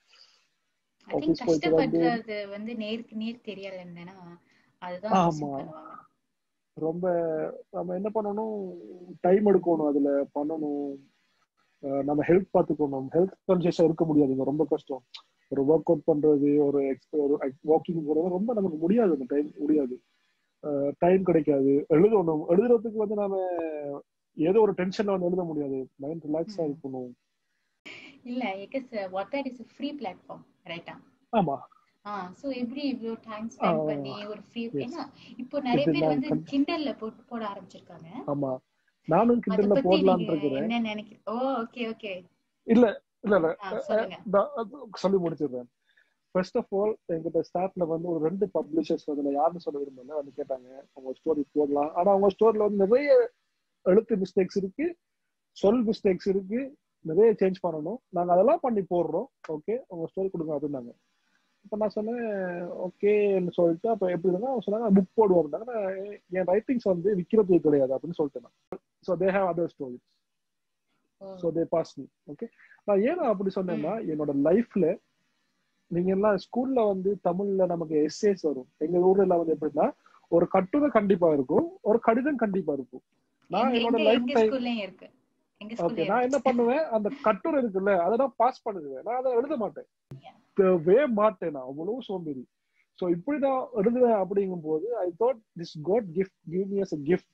I think office போயிட்டு வந்து- கஷ்டப்படுறது வந்து நேருக்கு நேர் தெரியலன்னா அதுதான் ஆமா. question பண்ணுவாங்க ரொம்ப நம்ம என்ன பண்ணணும் டைம் எடுக்கணும் அதுல பண்ணணும் அஹ் நம்ம ஹெல்த் பார்த்துக்கணும் ஹெல்த் கான்சியஸா இருக்க முடியாதுங்க ரொம்ப கஷ்டம் ஒரு ஒர்க் அவுட் பண்றது ஒரு ex- ஒரு வாக்கிங் போறது ரொம்ப நமக்கு முடியாது அந்த டைம் முடியாது டைம் கிடைக்காது எழுதணும் எழுதுறதுக்கு வந்து நாம ஏதோ ஒரு டென்ஷன்ல வந்து எழுத முடியாது மைண்ட் ரிலாக்ஸா ம். இருக்கணும் இல்ல எக்கஸ் வாட்பேட் இஸ் ஃப்ரீ பிளாட்ஃபார்ம் ரைட்டா ஆமா ஆ சோ எப்படி இவ்ளோ டைம் ஸ்பெண்ட் ஆ, பண்ணி ஒரு ஃப்ரீ yes. ஏன்னா இப்போ நிறைய இது பேர் நான் வந்து கண்- கிண்டல்ல போட்டு போட ஆரம்பிச்சிருக்காங்க ஆமா நானும் அத கிண்டல்ல பத்தி போடலாம்னு நீங்க இருக்கிறேன் என்ன நினைக்கிறீங்க ஓ ஓகே ஓகே இல்ல இல்ல இல்ல சொல்லுங்க நான் அது சொல்லி முடிச்சிடுறேன் ஃபர்ஸ்ட் ஆஃப் ஆல் எங்கிட்ட ஸ்டார்ட்ல வந்து ஒரு ரெண்டு பப்ளிஷர்ஸ் வந்து நான் யாருன்னு சொல்ல விரும்பல வந்து கேட்டாங்க அவங்க ஸ்டோரி போடலாம் ஆனா அவங்க ஸ்டோரியில வந்து நிறைய எழுத்து மிஸ்டேக்ஸ் இருக்கு சொல் மிஸ்டேக்ஸ் இருக்கு நிறைய சேஞ்ச் பண்ணணும் நாங்க அதெல்லாம் பண்ணி போடுறோம் ஓகே உங்க ஸ்டோரி கொடுங்க அப்படின்னாங்க இப்ப நான் சொன்னேன் ஓகேன்னு சொல்லிட்டு அப்ப எப்படி இருந்தா அவங்க சொன்னாங்க புக் போடுவோம் அப்படின்னாங்க நான் என் ரைட்டிங்ஸ் வந்து விற்கிறதுக்கு கிடையாது அப்படின்னு சொல்லிட்டேன் நான் so they have other stories oh, so they pass me okay நான் ஏன் அப்படி சொன்னேன்னா என்னோட லைஃப்ல நீங்க எல்லாம் ஸ்கூல்ல வந்து தமிழ்ல நமக்கு எஸ்ஏஸ் வரும் எங்க ஊர்ல எல்லாம் வந்து எப்படின்னா ஒரு கட்டுரை கண்டிப்பா இருக்கும் ஒரு கடிதம் கண்டிப்பா இருக்கும் நான் எங்க என்னோட எங்க லைஃப் எங்க டைம் ஸ்கூல்லயும் இருக்கு எங்க ஓகே ஸ்கூல்லயும் நான் என்ன இருக்கு பண்ணுவேன் அந்த கட்டுரை இருக்குல்ல அதை நான் பாஸ் பண்ணிடுவேன் நான் அதை எழுத மாட்டேன் வே மாட்டேன் நான் அவ்வளவு சோம்பேறி ஸோ இப்படி நான் எழுதுவேன் அப்படிங்கும் போது I thought this God gift give me as a gift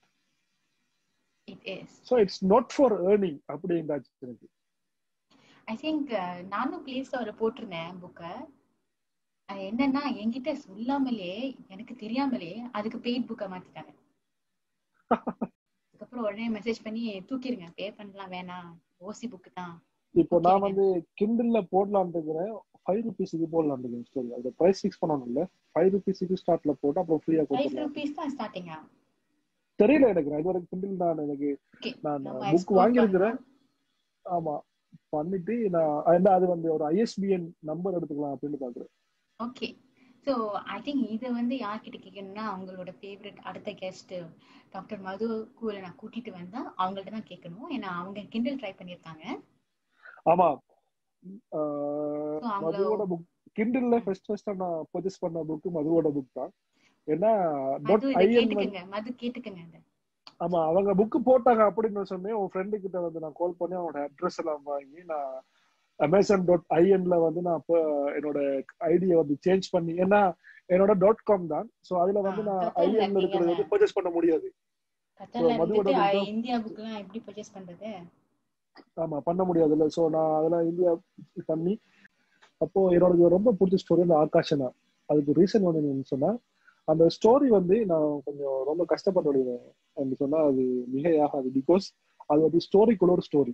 it is so it's not for earning அப்படிங்காச்சு எனக்கு ஐ திங்க் நானும் பிளே ஸ்டோர்ல போட்டிருந்தேன் புக்க என்னன்னா என்கிட்ட சொல்லாமலே எனக்கு தெரியாமலே அதுக்கு பெய்ட் புக்கை மாத்திட்டாங்க அதுக்கப்புறம் உடனே மெசேஜ் பண்ணி தூக்கிருங்க பே பண்ணலாம் வேணாம் ஓசி புக்கு தான் இப்போ நான் Okay. வந்து கிண்டில்ல போடலான்னு இருக்கிறேன் ஃபைவ் ருபீஸுக்கு போடலான்னு இருக்கேன் ஸ்டோரி அந்த ப்ரைஸ் ஃபிக்ஸ் பண்ணணும் இல்ல ஃபைவ் ருபீஸுக்கு ஸ்டார்ட்ல போட்டு அப்புறம் ஃப்ரீயா ஃபைவ் கொடுத்துடலாம் ருபீஸ் தான் ஸ்டார்டிங்கா தெரியல எனக்கு நான் இது வரைக்கும் கிண்டில் நான் எனக்கு ஓகே நான் நம்ம புக் explore வாங்கியிருக்கிறேன் பண்ணலாம். ஆமா பண்ணிட்டு நான் என்ன அது வந்து ஒரு ஐஎஸ்பிஎன் நம்பர் எடுத்துக்கலாம் அப்படின்னு பாக்குறேன் ஓகே ஸோ ஐ திங்க் இது வந்து யார்கிட்ட கேட்கணும்னா அவங்களோட ஃபேவரட் அடுத்த கெஸ்ட் டாக்டர் மது கூல நான் கூட்டிட்டு வந்தா அவங்கள்ட்ட தான் கேட்கணும் ஏன்னா அவங்க கிண்டல் ட்ரை பண்ணியிருக்காங்க ஆமா So, அவங்கள- மதுவோட புக் கிண்டில்ல ஃபர்ஸ்ட் ஃபர்ஸ்ட் நான் பர்ச்சேஸ் பண்ண புக் மதுவோட புக் தான் ஏன்னா டாட் மது இதை ஐஎன் கேட்டுக்கங்க மது கேட்டுக்கங்க இதை ஆமா அவங்க புக் போட்டாங்க அப்படின்னு சொன்னேன் உன் ஃப்ரெண்டு கிட்ட வந்து நான் கால் பண்ணி அவனோட அட்ரஸ் எல்லாம் வாங்கி நான் அமேசான் டாட் ஐஎன்ல வந்து நான் இப்போ என்னோட ஐடியை வந்து சேஞ்ச் பண்ணி ஏன்னா என்னோட டாட் காம் தான் சோ அதுல வந்து ஆ, நான் கத்தார்ல ஐஎன்ல இருக்கிறது வந்து இருக்கீங்கல்ல. பர்ச்சேஸ் பண்ண முடியாது கத்தார்ல So, மதுவோட இருந்துட்டு book அ, தான். இந்தியா புக்லாம் எப்படி பர்ச்சேஸ் பண்றது ஆமா பண்ண முடியாதுல்ல சோ நான் அதெல்லாம் இந்தியா பண்ணி அப்போ என்னோட ரொம்ப பிடிச்ச ஸ்டோரி அந்த ஆகாஷனா அதுக்கு ரீசன் வந்து என்னன்னு சொன்னா அந்த ஸ்டோரி வந்து நான் கொஞ்சம் ரொம்ப கஷ்டப்பட்டுடுவேன் அப்படின்னு சொன்னா அது மிகையாகாது பிகாஸ் அது வந்து ஸ்டோரிக்குள்ள ஒரு ஸ்டோரி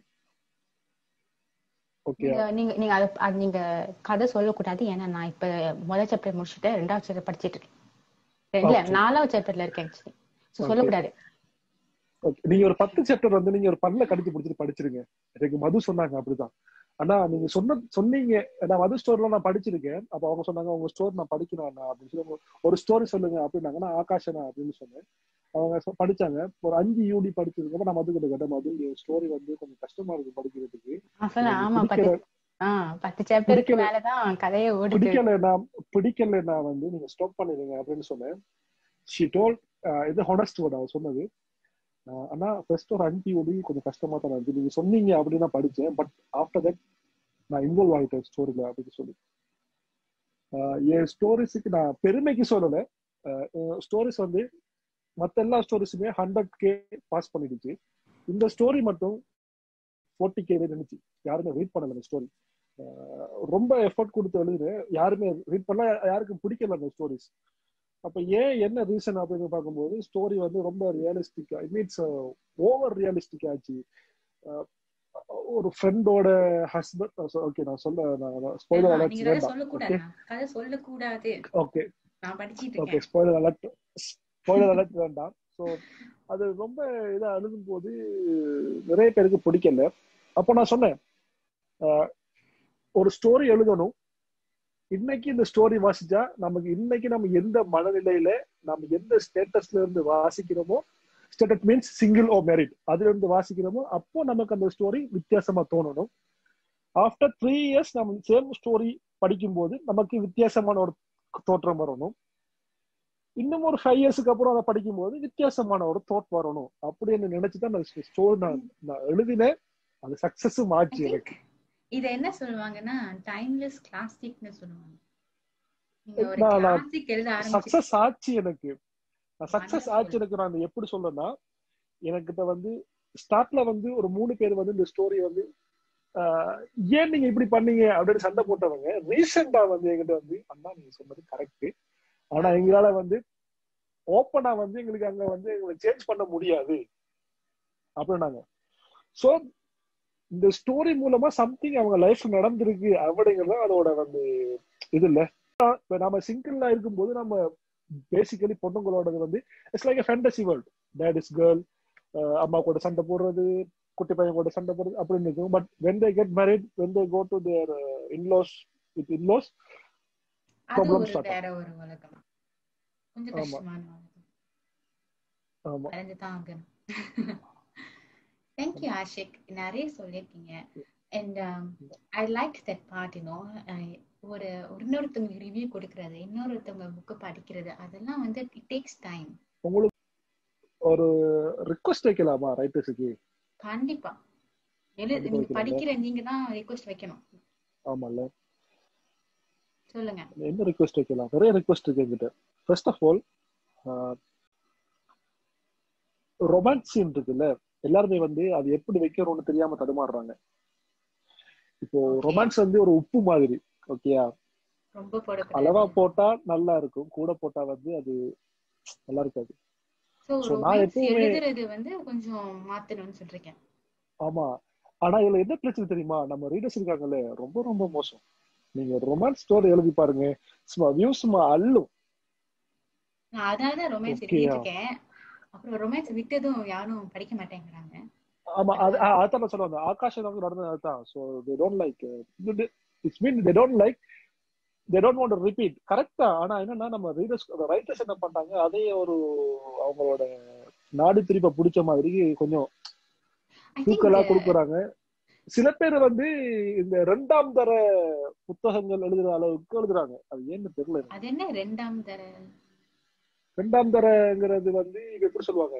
ஓகே நீங்க நீங்க நீங்க அது அது நீங்க கதை சொல்லக்கூடாது ஏன்னா நான் இப்ப முதல் சாப்டர் முடிச்சுட்டு ரெண்டாவது சாப்டர் படிச்சிட்டு இருக்கேன் இல்ல Okay. நாலாவது சாப்டர்ல இருக்கேன் ஆக்சுவலி ஸோ Okay. சொல்லக்கூடாது ஓகே நீங்க ஒரு பத்து சாப்டர் வந்து நீங்க ஒரு பல்ல கடிச்சு பிடிச்சிட்டு படிச்சிருங்க எனக்கு மது சொன்னாங்க அப்படிதான் ஆனா நீங்க சொன்ன சொன்னீங்க நான் மது ஸ்டோர்ல நான் படிச்சிருக்கேன் அப்ப அவங்க சொன்னாங்க உங்க ஸ்டோர் நான் படிக்கணும் அண்ணா அப்படின்னு சொல்லி உங்க- ஒரு ஸ்டோரி சொல்லுங்க அப்படின்னாங்க நான் ஆகாஷனா அப்படின்னு சொன்னேன் அவங்க சொ- படிச்சாங்க ஒரு அஞ்சு யூடி படிச்சதுக்கு நான் மது கிட்ட கேட்டேன் மது ஸ்டோரி வந்து கொஞ்சம் கஷ்டமா இருக்கு படிக்கிறதுக்கு நான் சொன்னேன் எனக்கு ஆமா பத்து பிடிக்கல ஆஹ் பத்து சாப்டருக்கு பிடிக்கல. மேலதான் கதையே ஓடுது பிடிக்கலைன்னா பிடிக்கலைன்னா வந்து நீங்க ஸ்டாப் பண்ணிடுங்க அப்படின்னு சொன்னேன் ஷி டோல் இது ஹொனஸ்ட் வேர்ட் அவர் சொன்னது ஆஹ் ஆனா ஃபர்ஸ்ட் ஒரு அஞ்சு ஒடி கொஞ்சம் கஷ்டமா தான் இருந்துச்சு நீங்க சொன்னீங்க அப்படின்னு நான் படிச்சேன் பட் ஆஃப்டர் தட் நான் இன்வால்வ் ஆகிட்டேன் ஸ்டோரியில அப்படின்னு சொல்லி ஆஹ் என் ஸ்டோரிஸுக்கு நான் பெருமைக்கு சொல்லல ஸ்டோரிஸ் வந்து மத்த எல்லா ஸ்டோரிஸுமே ஹண்ட்ரட் கே பாஸ் பண்ணிடுச்சு இந்த ஸ்டோரி மட்டும் ஃபோர்ட்டி கே நினைச்சு யாருமே ரீட் பண்ணல இந்த ஸ்டோரி ரொம்ப எஃபர்ட் கொடுத்து எழுதுறேன் யாருமே ரீட் பண்ணல யாருக்கும் பிடிக்கல அந்த ஸ்டோரிஸ் அப்ப ஏன் என்ன ரீசன் அப்படின்னு பார்க்கும்போது ஸ்டோரி வந்து ரொம்ப realistic I means over realistic ஆச்சு அஹ் ஒரு ஃப்ரெண்டோட ஹஸ்பண்ட் ஓகே நான் சொல்ல நான் ஸ்பாயிலர் ஆமா, அலர்ட் நீங்க கதை வேண்டாம் சொல்லக்கூடாது கதை சொல்லக்கூடாது ஓகே நான் படிச்சிட்டு ஓகே இருக்கேன் ஸ்பாயிலர் அலர்ட் ஸ்பாயிலர் அலர்ட் வேண்டாம் ஸோ அது ரொம்ப இதா எழுதும் போது நிறைய பேருக்கு பிடிக்கல அப்போ நான் சொன்னேன் ஆஹ், ஒரு ஸ்டோரி எழுதணும் இன்னைக்கு இந்த ஸ்டோரி வாசிச்சா நமக்கு இன்னைக்கு நம்ம எந்த மனநிலையில நம்ம எந்த ஸ்டேட்டஸ்ல இருந்து வாசிக்கிறோமோ status means single or married அதுல இருந்து வாசிக்கிறோமோ அப்போ நமக்கு அந்த ஸ்டோரி வித்தியாசமா தோணணும் ஆஃப்டர் த்ரீ இயர்ஸ் நம்ம சேம் ஸ்டோரி படிக்கும்போது நமக்கு வித்தியாசமான ஒரு தோற்றம் வரணும் இன்னும் ஒரு ஃபைவ் இயர்ஸ்க்கு அப்புறம் அதை படிக்கும்போது வித்தியாசமான ஒரு தோட் வரணும் அப்படின்னு நினைச்சுதான் அந்த ஸ்டோரி நான் நான் எழுதினேன் அது சக்சஸும் ஆச்சு எனக்கு இத என்ன சொல்லுவாங்கன்னா டைம்லெஸ் கிளாசிக்னு சொல்லுவாங்க நீங்க ஒரு நான் நான் கிளாசிக் எழுத ஆரம்பிச்சு சக்சஸ் ஆச்சு எனக்கு சக்சஸ் Wonderful. ஆச்சு எனக்கு நான் எப்படி சொல்றேன்னா எனக்கிட்ட வந்து ஸ்டார்ட்ல வந்து ஒரு மூணு பேர் வந்து இந்த ஸ்டோரி வந்து ஆஹ், ஏன் நீங்க இப்படி பண்ணீங்க அப்படின்னு சண்டை போட்டவங்க ரீசெண்டா வந்து என்கிட்ட வந்து அண்ணா நீங்க சொன்னது கரெக்ட் ஆனா எங்களால வந்து ஓப்பனா வந்து எங்களுக்கு அங்க வந்து எங்களை சேஞ்ச் பண்ண முடியாது அப்படின்னாங்க சோ இந்த ஸ்டோரி மூலமா சம்திங் அவங்க லைஃப் நடந்திருக்கு அப்படிங்கறது அதோட வந்து இது இல்ல இப்ப நம்ம சிங்கிளா இருக்கும்போது நம்ம பேசிக்கலி பொண்ணுங்களோடது வந்து it's like fantasy world that is girl அம்மா கூட சண்டை போடுறது குட்டி பையன் கூட சண்டை போடுறது அப்படின்னு இருக்கும் but when they get married when they go to their inlaws with inlaws அது problem ஒரு start வேற ஒரு உலகம் கொஞ்சம் ஆமா. கஷ்டமான உலகம் ஆமா மறந்துதான் ஆகணும் தேங்க்யூ ஆஷிக் நிறைய சொல்லியிருக்கீங்க and I like that part you know ஒரு ஒரு இன்னொருத்தவங்க ரிவ்யூ கொடுக்கறது இன்னொருத்தவங்க புக்கு படிக்கிறது அதெல்லாம் வந்து இட் டேக்ஸ் டைம் உங்களுக்கு ஒரு ரிக்வஸ்ட் வைக்கலாமா ரைட்டர்ஸுக்கு கண்டிப்பா எழு கண்டிப்பா நீங்க வைக்கலாம்ல. படிக்கிற நீங்க தான் ரிக்வெஸ்ட் வைக்கணும் ஆமால்ல சொல்லுங்க என்ன ரிக்வெஸ்ட் வைக்கலாம் நிறைய ரிக்வெஸ்ட் இருக்கு என்கிட்ட first of all romance scene இருக்குல்ல எல்லாருமே வந்து அது எப்படி வைக்கிறோம்னு தெரியாம தடுமாறுறாங்க இப்போ Okay. ரொமான்ஸ் வந்து ஒரு உப்பு மாதிரி ஓகேயா ரொம்ப அளவா போடக்கூடாது போட்டா நல்லா இருக்கும் கூட போட்டா வந்து அது நல்லா இருக்காது சோ So, நான் ரொமான்ஸ் எப்பவுமே- எழுதுறது வந்து கொஞ்சம் மாத்தணும்னு சொல்றீங்க ஆமா ஆனா இதுல என்ன பிரச்சனை தெரியுமா நம்ம ரீடர்ஸ் இருக்காங்கல்ல ரொம்ப ரொம்ப மோசம் நீங்க ரொமான்ஸ் ஸ்டோரி எழுதி பாருங்க சும்மா வியூ சும்மா அள்ளும் நான் அதனால தான் ரொமான்ஸ் Okay-யா. எழுதிட்டு இருக்கேன் அப்புறம் ரொமான்ஸ் விட்டதும் யாரும் படிக்க மாட்டேங்கிறாங்க ஆமா அது அ- அதான் நான் சொல்லுவாங்க ஆகாஷ் நமக்கு நடந்தது அதுதான் so they don't like it's mean they don't like they don't want repeat கரெக்டா ஆனா என்னன்னா நம்ம ரீடர்ஸ் ரைட்டர்ஸ் என்ன பண்றாங்க அதே ஒரு அவங்களோட நாடு திருப்ப பிடிச்ச மாதிரி கொஞ்சம் ஐ திங்க் தூக்கலா கொடுக்குறாங்க சில பேர் வந்து இந்த ரெண்டாம் தர புத்தகங்கள் எழுதுற அளவுக்கு எழுதுறாங்க அது ஏன்னு தெரியல எனக்கு. அது என்ன ரெண்டாம் தர ரெண்டாம் தரங்கிறது வந்து இப்ப எப்படி சொல்லுவாங்க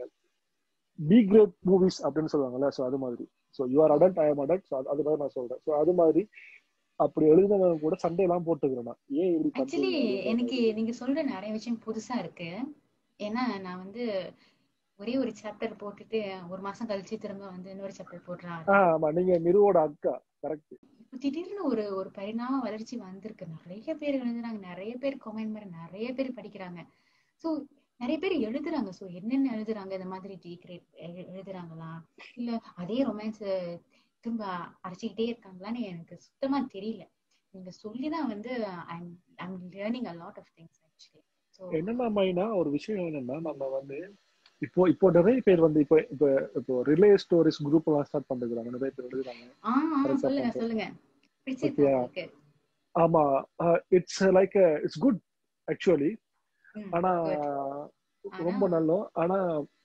பி கிரேட் மூவிஸ் அப்படின்னு சொல்லுவாங்கல்ல சோ அது மாதிரி so you are adult I am adult so அது மாதிரி நான் சொல்றேன் சோ அது மாதிரி அப்படி எழுதினவங்க கூட சண்டையெல்லாம் போட்டுக்கிறேன் நான் ஏன் இப்படி ஆக்சுவலி பண்றீங்க எனக்கு நீங்க சொல்ற நிறைய விஷயம் புதுசா இருக்கு ஏன்னா நான் வந்து ஒரே ஒரு சாப்டர் போட்டுட்டு ஒரு மாசம் கழிச்சு திரும்ப வந்து இன்னொரு சாப்டர் போடுறேன் ஆ, ஆமா நீங்க மிருவோட அக்கா கரெக்ட் இப்போ திடீர்னு ஒரு ஒரு பரிணாம வளர்ச்சி வந்திருக்கு நிறைய பேர் எழுதுறாங்க நிறைய பேர் கமெண்ட் மாதிரி நிறைய பேர் படிக்கிறாங்க சோ நிறைய பேர் எழுதுறாங்க சோ என்னென்ன எழுதுறாங்க இந்த மாதிரி டீ கிரேட் எழுதுறாங்களா இல்ல அதே ரொமான்ஸ் திரும்ப அரைச்சிக்கிட்டே இருக்காங்களான்னு எனக்கு சுத்தமா தெரியல நீங்க சொல்லிதான் வந்து I'm I'm learning a lot of things actually so என்னன்னா மைனா ஒரு விஷயம் என்னன்னா நம்ம வந்து இப்போ இப்போ நிறைய பேர் வந்து இப்போ இப்போ இப்போ ரிலே ஸ்டோரிஸ் குரூப் எல்லாம் ஸ்டார்ட் பண்ணிருக்காங்க நிறைய பேர் எழுதுறாங்க ஆ ஆ, For சொல்லுங்க example. சொல்லுங்க பிடிச்சிருக்கா Okay-யா? உங்களுக்கு ஆமா it's like it's good actually ம், ஆனா good. ரொம்ப ஆனா- நல்லோம் ஆனா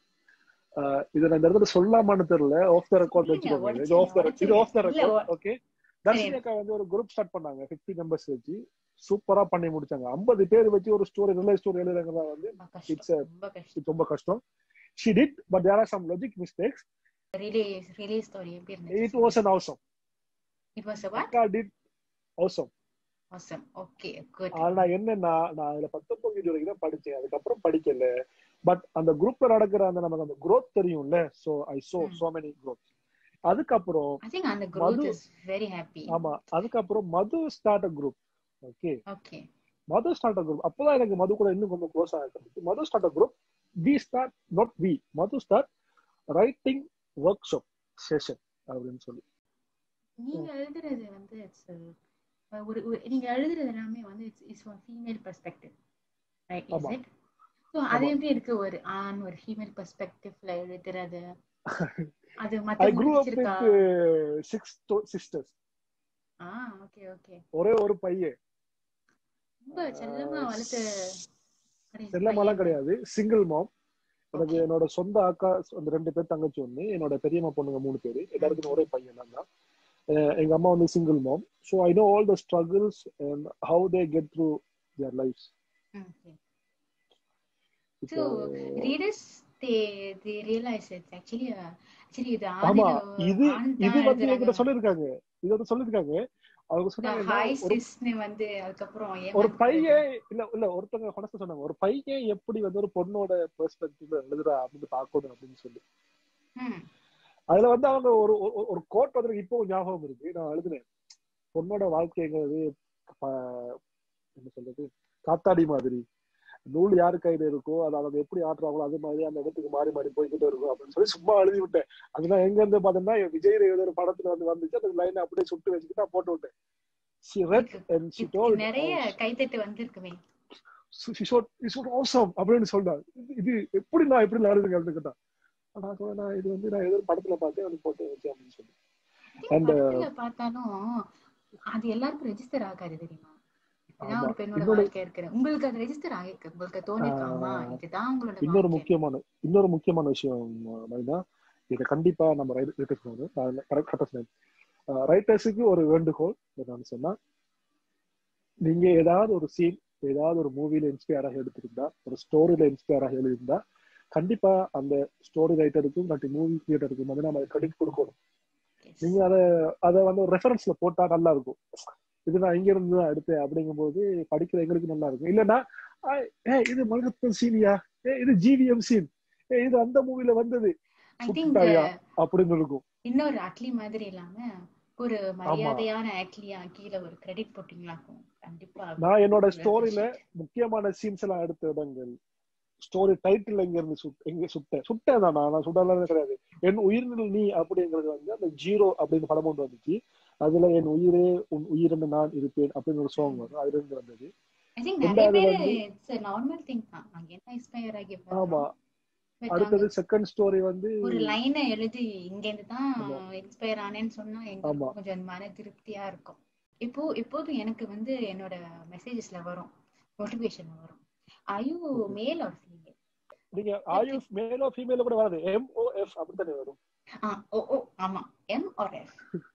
ஆஹ் இத நான் இந்த இடத்துல சொல்லாமான்னு தெரியல ஆஃப் த ரெக்கார்ட் சொல்லுங்க, வச்சுக்கோங்க இது ஆஃப் த இது உடைச்சிருங்க, ஆஃப் த இல்ல, ரெக்கார்ட் ஒ- ஓகே தர்ஷினி அக்கா வந்து ஒரு குரூப் ஸ்டார்ட் பண்ணாங்க 50 மெம்பர்ஸ் வச்சு சூப்பரா பண்ணி முடிச்சாங்க 50 பேர் வச்சு ஒரு ஸ்டோரி ரிலே ஸ்டோரி எழுதுறாங்க வந்து ரொம்ப It's கஷ்டம் a- ரொம்ப கஷ்டம் இது ரொம்ப கஷ்டம் she did but there are some logic mistakes release release story எப்படி இருந்துச்சு it was an awesome it was what அக்கா did awesome awesome okay good ஆனா என்னன்னா நான் அதுல பத்தொன்பது வரைக்கும் தான் படிச்சேன் அதுக்கப்புறம் படிக்கல பட் அந்த குரூப்ல நடக்கிற அந்த நமக்கு அந்த growth தெரியும்ல சோ ஐ சோ ம். சோ மெனி growth அதுக்கப்புறம் ஐ திங்க் அந்த growth Madhu- is very happy ஆமா அதுக்கப்புறம் Madhu start group okay okay Madhu start group அப்பதான் எனக்கு மது கூட இன்னும் கொஞ்சம் க்ளோஸ் ஆகிட்டு Madhu start group we start not we Madhu start writing workshop session அப்படின்னு சொல்லி நீங்க எழுதுறது வந்து இட்ஸ் ஒரு ஒரு- நீங்க எழுதுறது எல்லாமே வந்து it's is from female perspective right is ஆமா. இட் So, அது ஆமா. எப்படி இருக்கு ஒரு ஆண் ஒரு ஃபீமேல் பெர்ஸ்பெக்டிவ்ல எழுதுறது அது ஐ மத்தவங்க க்ரூ அப் பிடிச்சிருக்கா வித் சிக்ஸ் சிஸ்டர்ஸ் ஆ ஓகே ஓகே ஒரே ஒரு பையன் ரொம்ப செல்லமா வளர்த்து கடைசி செல்லமாலாம் பையன். கிடையாது சிங்கிள் மாம் எனக்கு Okay. என்னோட சொந்த அக்கா அந்த ரெண்டு பேர் தங்கச்சி ஒண்ணு என்னோட பெரியம்மா பொண்ணுங்க மூணு பேரு எல்லாருக்கும் ஒரே பையன் நான் தான் அஹ் எங்க அம்மா வந்து single mom so I know all the struggles and how they get through their life Okay. So, readers they they realize it's actually a actually இது ஆமா ஆண் இது ஆண் இது தான் வந்து என்கிட்ட எழுதுறாங்க சொல்லிருக்காங்க இது வந்து சொல்லிருக்காங்க அவங்க சொன்னாங்க ஹாய் ஒரு சிஸ்னு வந்து அதுக்கப்புறம் ஒரு ஏமாந்து பையன் இல்ல இல்ல ஒருத்தவங்க கொனஸ்ட் சொன்னாங்க ஒரு பையன் எப்படி வந்து ஒரு பொண்ணோட பெர்ஸ்பெக்டிவ்ல எழுதுறா அப்படின்னு பார்க்கணும் அப்படின்னு சொல்லி ம் அதுல வந்து அவங்க ஒரு ஒரு- ஒரு கோட் வந்து இப்போ ஞாபகம் இருக்கு நான் எழுதினேன் பொண்ணோட வாழ்க்கைங்கிறது ப- என்ன சொல்றது காத்தாடி மாதிரி நூல் யாரு கையில இருக்கோ அது அவங்க எப்படி ஆட்டுறாங்களோ அது மாதிரி அந்த இடத்துக்கு மாறி மாறி போய்கிட்டே இருக்கும் அப்படின்னு சொல்லி சும்மா எழுதி விட்டேன் அதுதான் எங்க இருந்து பார்த்தோம்னா விஜய் எழுதுற படத்துல வந்து வந்துச்சு அந்த லைன் அப்படியே சுட்டு வச்சுக்கிட்டு நான் போட்டு விட்டேன் she read and she இதுக்கு told நிறைய கைத்தட்டு வந்திருக்குமே she showed it was awesome அப்படின்னு சொன்னான் இது- இது எப்படி நான் எப்படி எழுதுங்க அப்படின்னு கேட்டான் நான் சொன்னேன் நான் இது வந்து நான் ஏதோ ஒரு படத்துல பார்த்தேன் அது போட்டு வச்சேன் அப்படின்னு சொல்லி And, படத்துல பார்த்தாலும் அது எல்லாருக்கும் ரெஜிஸ்டர் ஆகாது தெரியுமா இதுதான் ஆமா. ஒரு பெண்ணோட இன்னொரு- வாழ்க்கை இருக்கிற உங்களுக்கு அது ரெஜிஸ்டர் ஆகிருக்கு உங்களுக்கு தோணிருக்கு ஆமா ஆஹ் இதுதான் உங்களோட இன்னொரு வாழ்க்கை முக்கியமான இன்னொரு முக்கியமான விஷயம் மைனா இதை கண்டிப்பா நம்ம ரைட்டர்ஸ் கரெக்டா சொன்னேன் ரைட்டர்ஸுக்கு ஒரு வேண்டுகோள் என்னன்னு சொன்னா நீங்க ஏதாவது ஒரு சீன் ஏதாவது ஒரு மூவில இன்ஸ்பயர் ஆகி எடுத்திருந்தா ஒரு ஸ்டோரியில இன்ஸ்பயர் ஆகி எழுதியிருந்தா கண்டிப்பா அந்த ஸ்டோரி ரைட்டருக்கும் இல்லாட்டி மூவி கிரியேட்டருக்கும் வந்து நம்ம கிரெடிட் கொடுக்கணும் Yes. நீங்க அதை அதை வந்து ஒரு ரெஃபரன்ஸ்ல போட்டா நல்லா இருக்கும் இது நான் இங்க இருந்து தான் எடுத்தேன் அப்படிங்கும்போது படிக்கிற எங்களுக்கு நல்லா இருக்கும் இல்லைன்னா ஏ இது மல்கத்தன் சீனியா ஏ இது ஜிவிஎம் சீன் ஏ இது அந்த மூவில வந்தது I think சுட்டாயா அப்படின்னு இருக்கும் இன்னொரு அட்லி மாதிரி இல்லாம ஒரு மரியாதையான அட்லியா கீழே ஒரு கிரெடிட் போட்டீங்களாக்கும் கண்டிப்பா நான் என்னோட Well ஸ்டோரியில முக்கியமான சீன்ஸ் எல்லாம் எடுத்த இடங்கள் ஸ்டோரி டைட்டில் எங்க இருந்து சுட் எங்க சுட்டேன் சுட்டேன் தான் நான் சுடலாம் கிடையாது என் உயிரினில் நீ அப்படிங்கிறது வந்து அந்த ஜீரோ அப்படின்னு படம் ஒன்று வந்துச்சு அதுல என் உயிரே உன் உயிரென்று நான் இருப்பேன் அப்படின்னு ஒரு சாங் வரும் அதுல இருந்து வந்தது ஐ திங்க் நிறைய ரெண்டாவது பேர் வந்து- இட்ஸ் நார்மல் திங் தான் அங்க என்ன இன்ஸ்பயர் ஆகி ஆமா வரோம். But அடுத்தது அங்க செகண்ட் ஸ்டோரி வந்து ஒரு லைனை எழுதி இங்க இருந்து தான் ஆமா. இன்ஸ்பயர் ஆனேன்னு சொன்னா ஆமா. எங்களுக்கு கொஞ்சம் மன திருப்தியா இருக்கும் இப்போ இப்போதும் எனக்கு வந்து என்னோட மெசேஜஸ்ல வரும் நோட்டிபிகேஷன் வரும் ஐயோ Okay. மேல் ஆர் ஃபீமேல் நீங்க ஆயுஷ் மேலோ ஃபீமேலோ கூட வராது எம்ஓஎஃப் அப்படித்தானே வரும் ஆ ஓ ஓ ஆமா எம் ஆர் எஃப்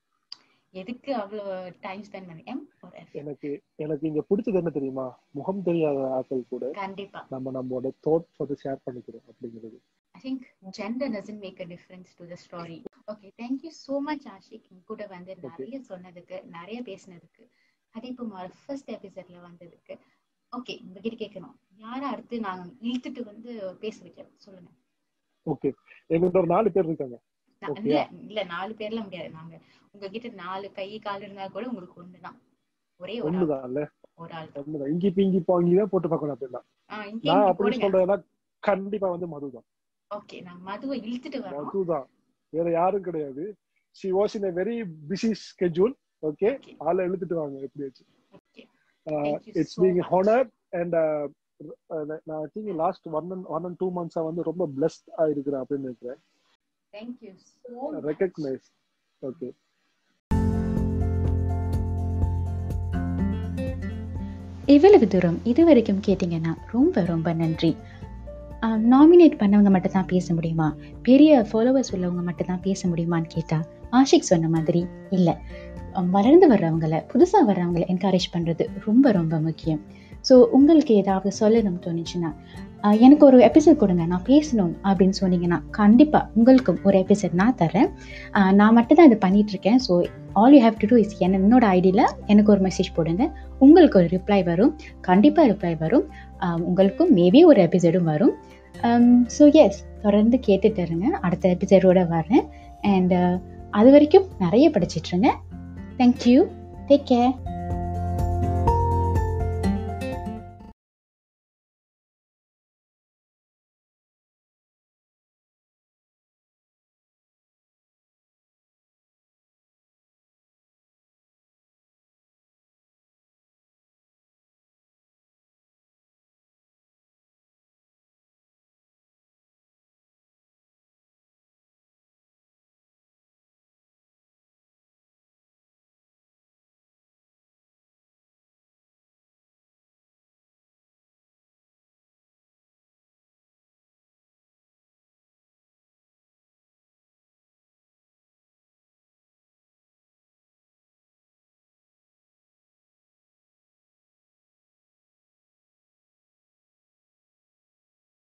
எதுக்கு அவ்வளவு டைம் ஸ்பெண்ட் பண்ணி எம் ஆர் எஃப் எனக்கு எனக்கு இங்க பிடிச்சது என்ன தெரியுமா முகம் தெரியாத ஆட்கள் கூட கண்டிப்பா நம்ம நம்மளோட தாட்ஸ் வந்து ஷேர் பண்ணிக்கிறோம் அப்படிங்கிறது I think gender doesn't make a difference to the story okay thank you so much Ashik என் கூட வந்து நிறைய சொன்னதுக்கு நிறைய பேசினதுக்கு ஹரிப்புமார் ஃபர்ஸ்ட் எபிசோட்ல வந்ததுக்கு ஓகே உங்ககிட்ட கேட்கணும் யாரை அடுத்து நாங்க இழுத்துட்டு வந்து பேச வைக்கிறோம் சொல்லுங்க ஓகே எங்கிட்ட ஒரு நாலு பேர் இருக்காங்க நா- Okay. இல்ல இல்ல நாலு பேர்ல முடியாது நாங்க உங்ககிட்ட நாலு கை கால் இருந்தா கூட உங்களுக்கு ஒண்ணுதான் ஒரே ஒரு ஆள் ஒண்ணுதான் இல்ல ஒரு ஆள் ஒண்ணுதான் இங்கி பிங்கி பாங்கி தான் போட்டு பார்க்கணும் அப்படின்னா ஆஹ் இங்க நான் இங்க அப்படி போடுங்க சொல்றதுன்னா கண்டிப்பா வந்து மதுதான் ஓகே நாங்க மதுவை இழுத்துட்டு வரோம் மதுதான் வேற யாரும் கிடையாது she was in a very busy schedule okay Okay. ஆளை இழுத்துட்டு வாங்க எப்படி வச்சு okay Thank you it's so being much. Honour and நான் think last one and one and two மந்த்ஸா வந்து ரொம்ப பிளஸ்ட் ஆ இருக்கிறேன் அப்படின்னு நினைக்கிறேன் தேங்க்யூ ஸோ ரெக்கக்னைஸ் ஓகே இவ்வளவு தூரம் இது வரைக்கும் கேட்டிங்கன்னா ரொம்ப ரொம்ப நன்றி நாமினேட் பண்ணவங்க மட்டும் தான் பேச முடியுமா பெரிய ஃபாலோவர்ஸ் உள்ளவங்க மட்டும் தான் பேச முடியுமான்னு கேட்டால் ஆஷிக் சொன்ன மாதிரி இல்லை வளர்ந்து வர்றவங்கள புதுசாக வர்றவங்கள என்கரேஜ் பண்ணுறது ரொம்ப ரொம்ப முக்கியம் ஸோ உங்களுக்கு ஏதாவது சொல்லணும் தோணுச்சுன்னா ஆஹ் எனக்கு ஒரு எபிசோட் கொடுங்க நான் பேசணும் அப்படின்னு சொன்னீங்கன்னா கண்டிப்பாக உங்களுக்கும் ஒரு எபிசோட் நான் தரேன் ஆஹ் நான் மட்டும் தான் இது பண்ணிட்டு இருக்கேன் so all you have to do is என்னோட ஐடியில் எனக்கு ஒரு மெசேஜ் போடுங்க உங்களுக்கு ஒரு ரிப்ளை வரும் கண்டிப்பாக ரிப்ளை வரும் ஆஹ் உங்களுக்கும் மேபி ஒரு எபிசோடும் வரும் ஸோ எஸ் தொடர்ந்து கேட்டுட்டு இருங்க அடுத்த எபிசோடோட வரேன் அண்ட் அது வரைக்கும் நிறைய படிச்சிட்ருங்க தேங்க்யூ டேக் கேர்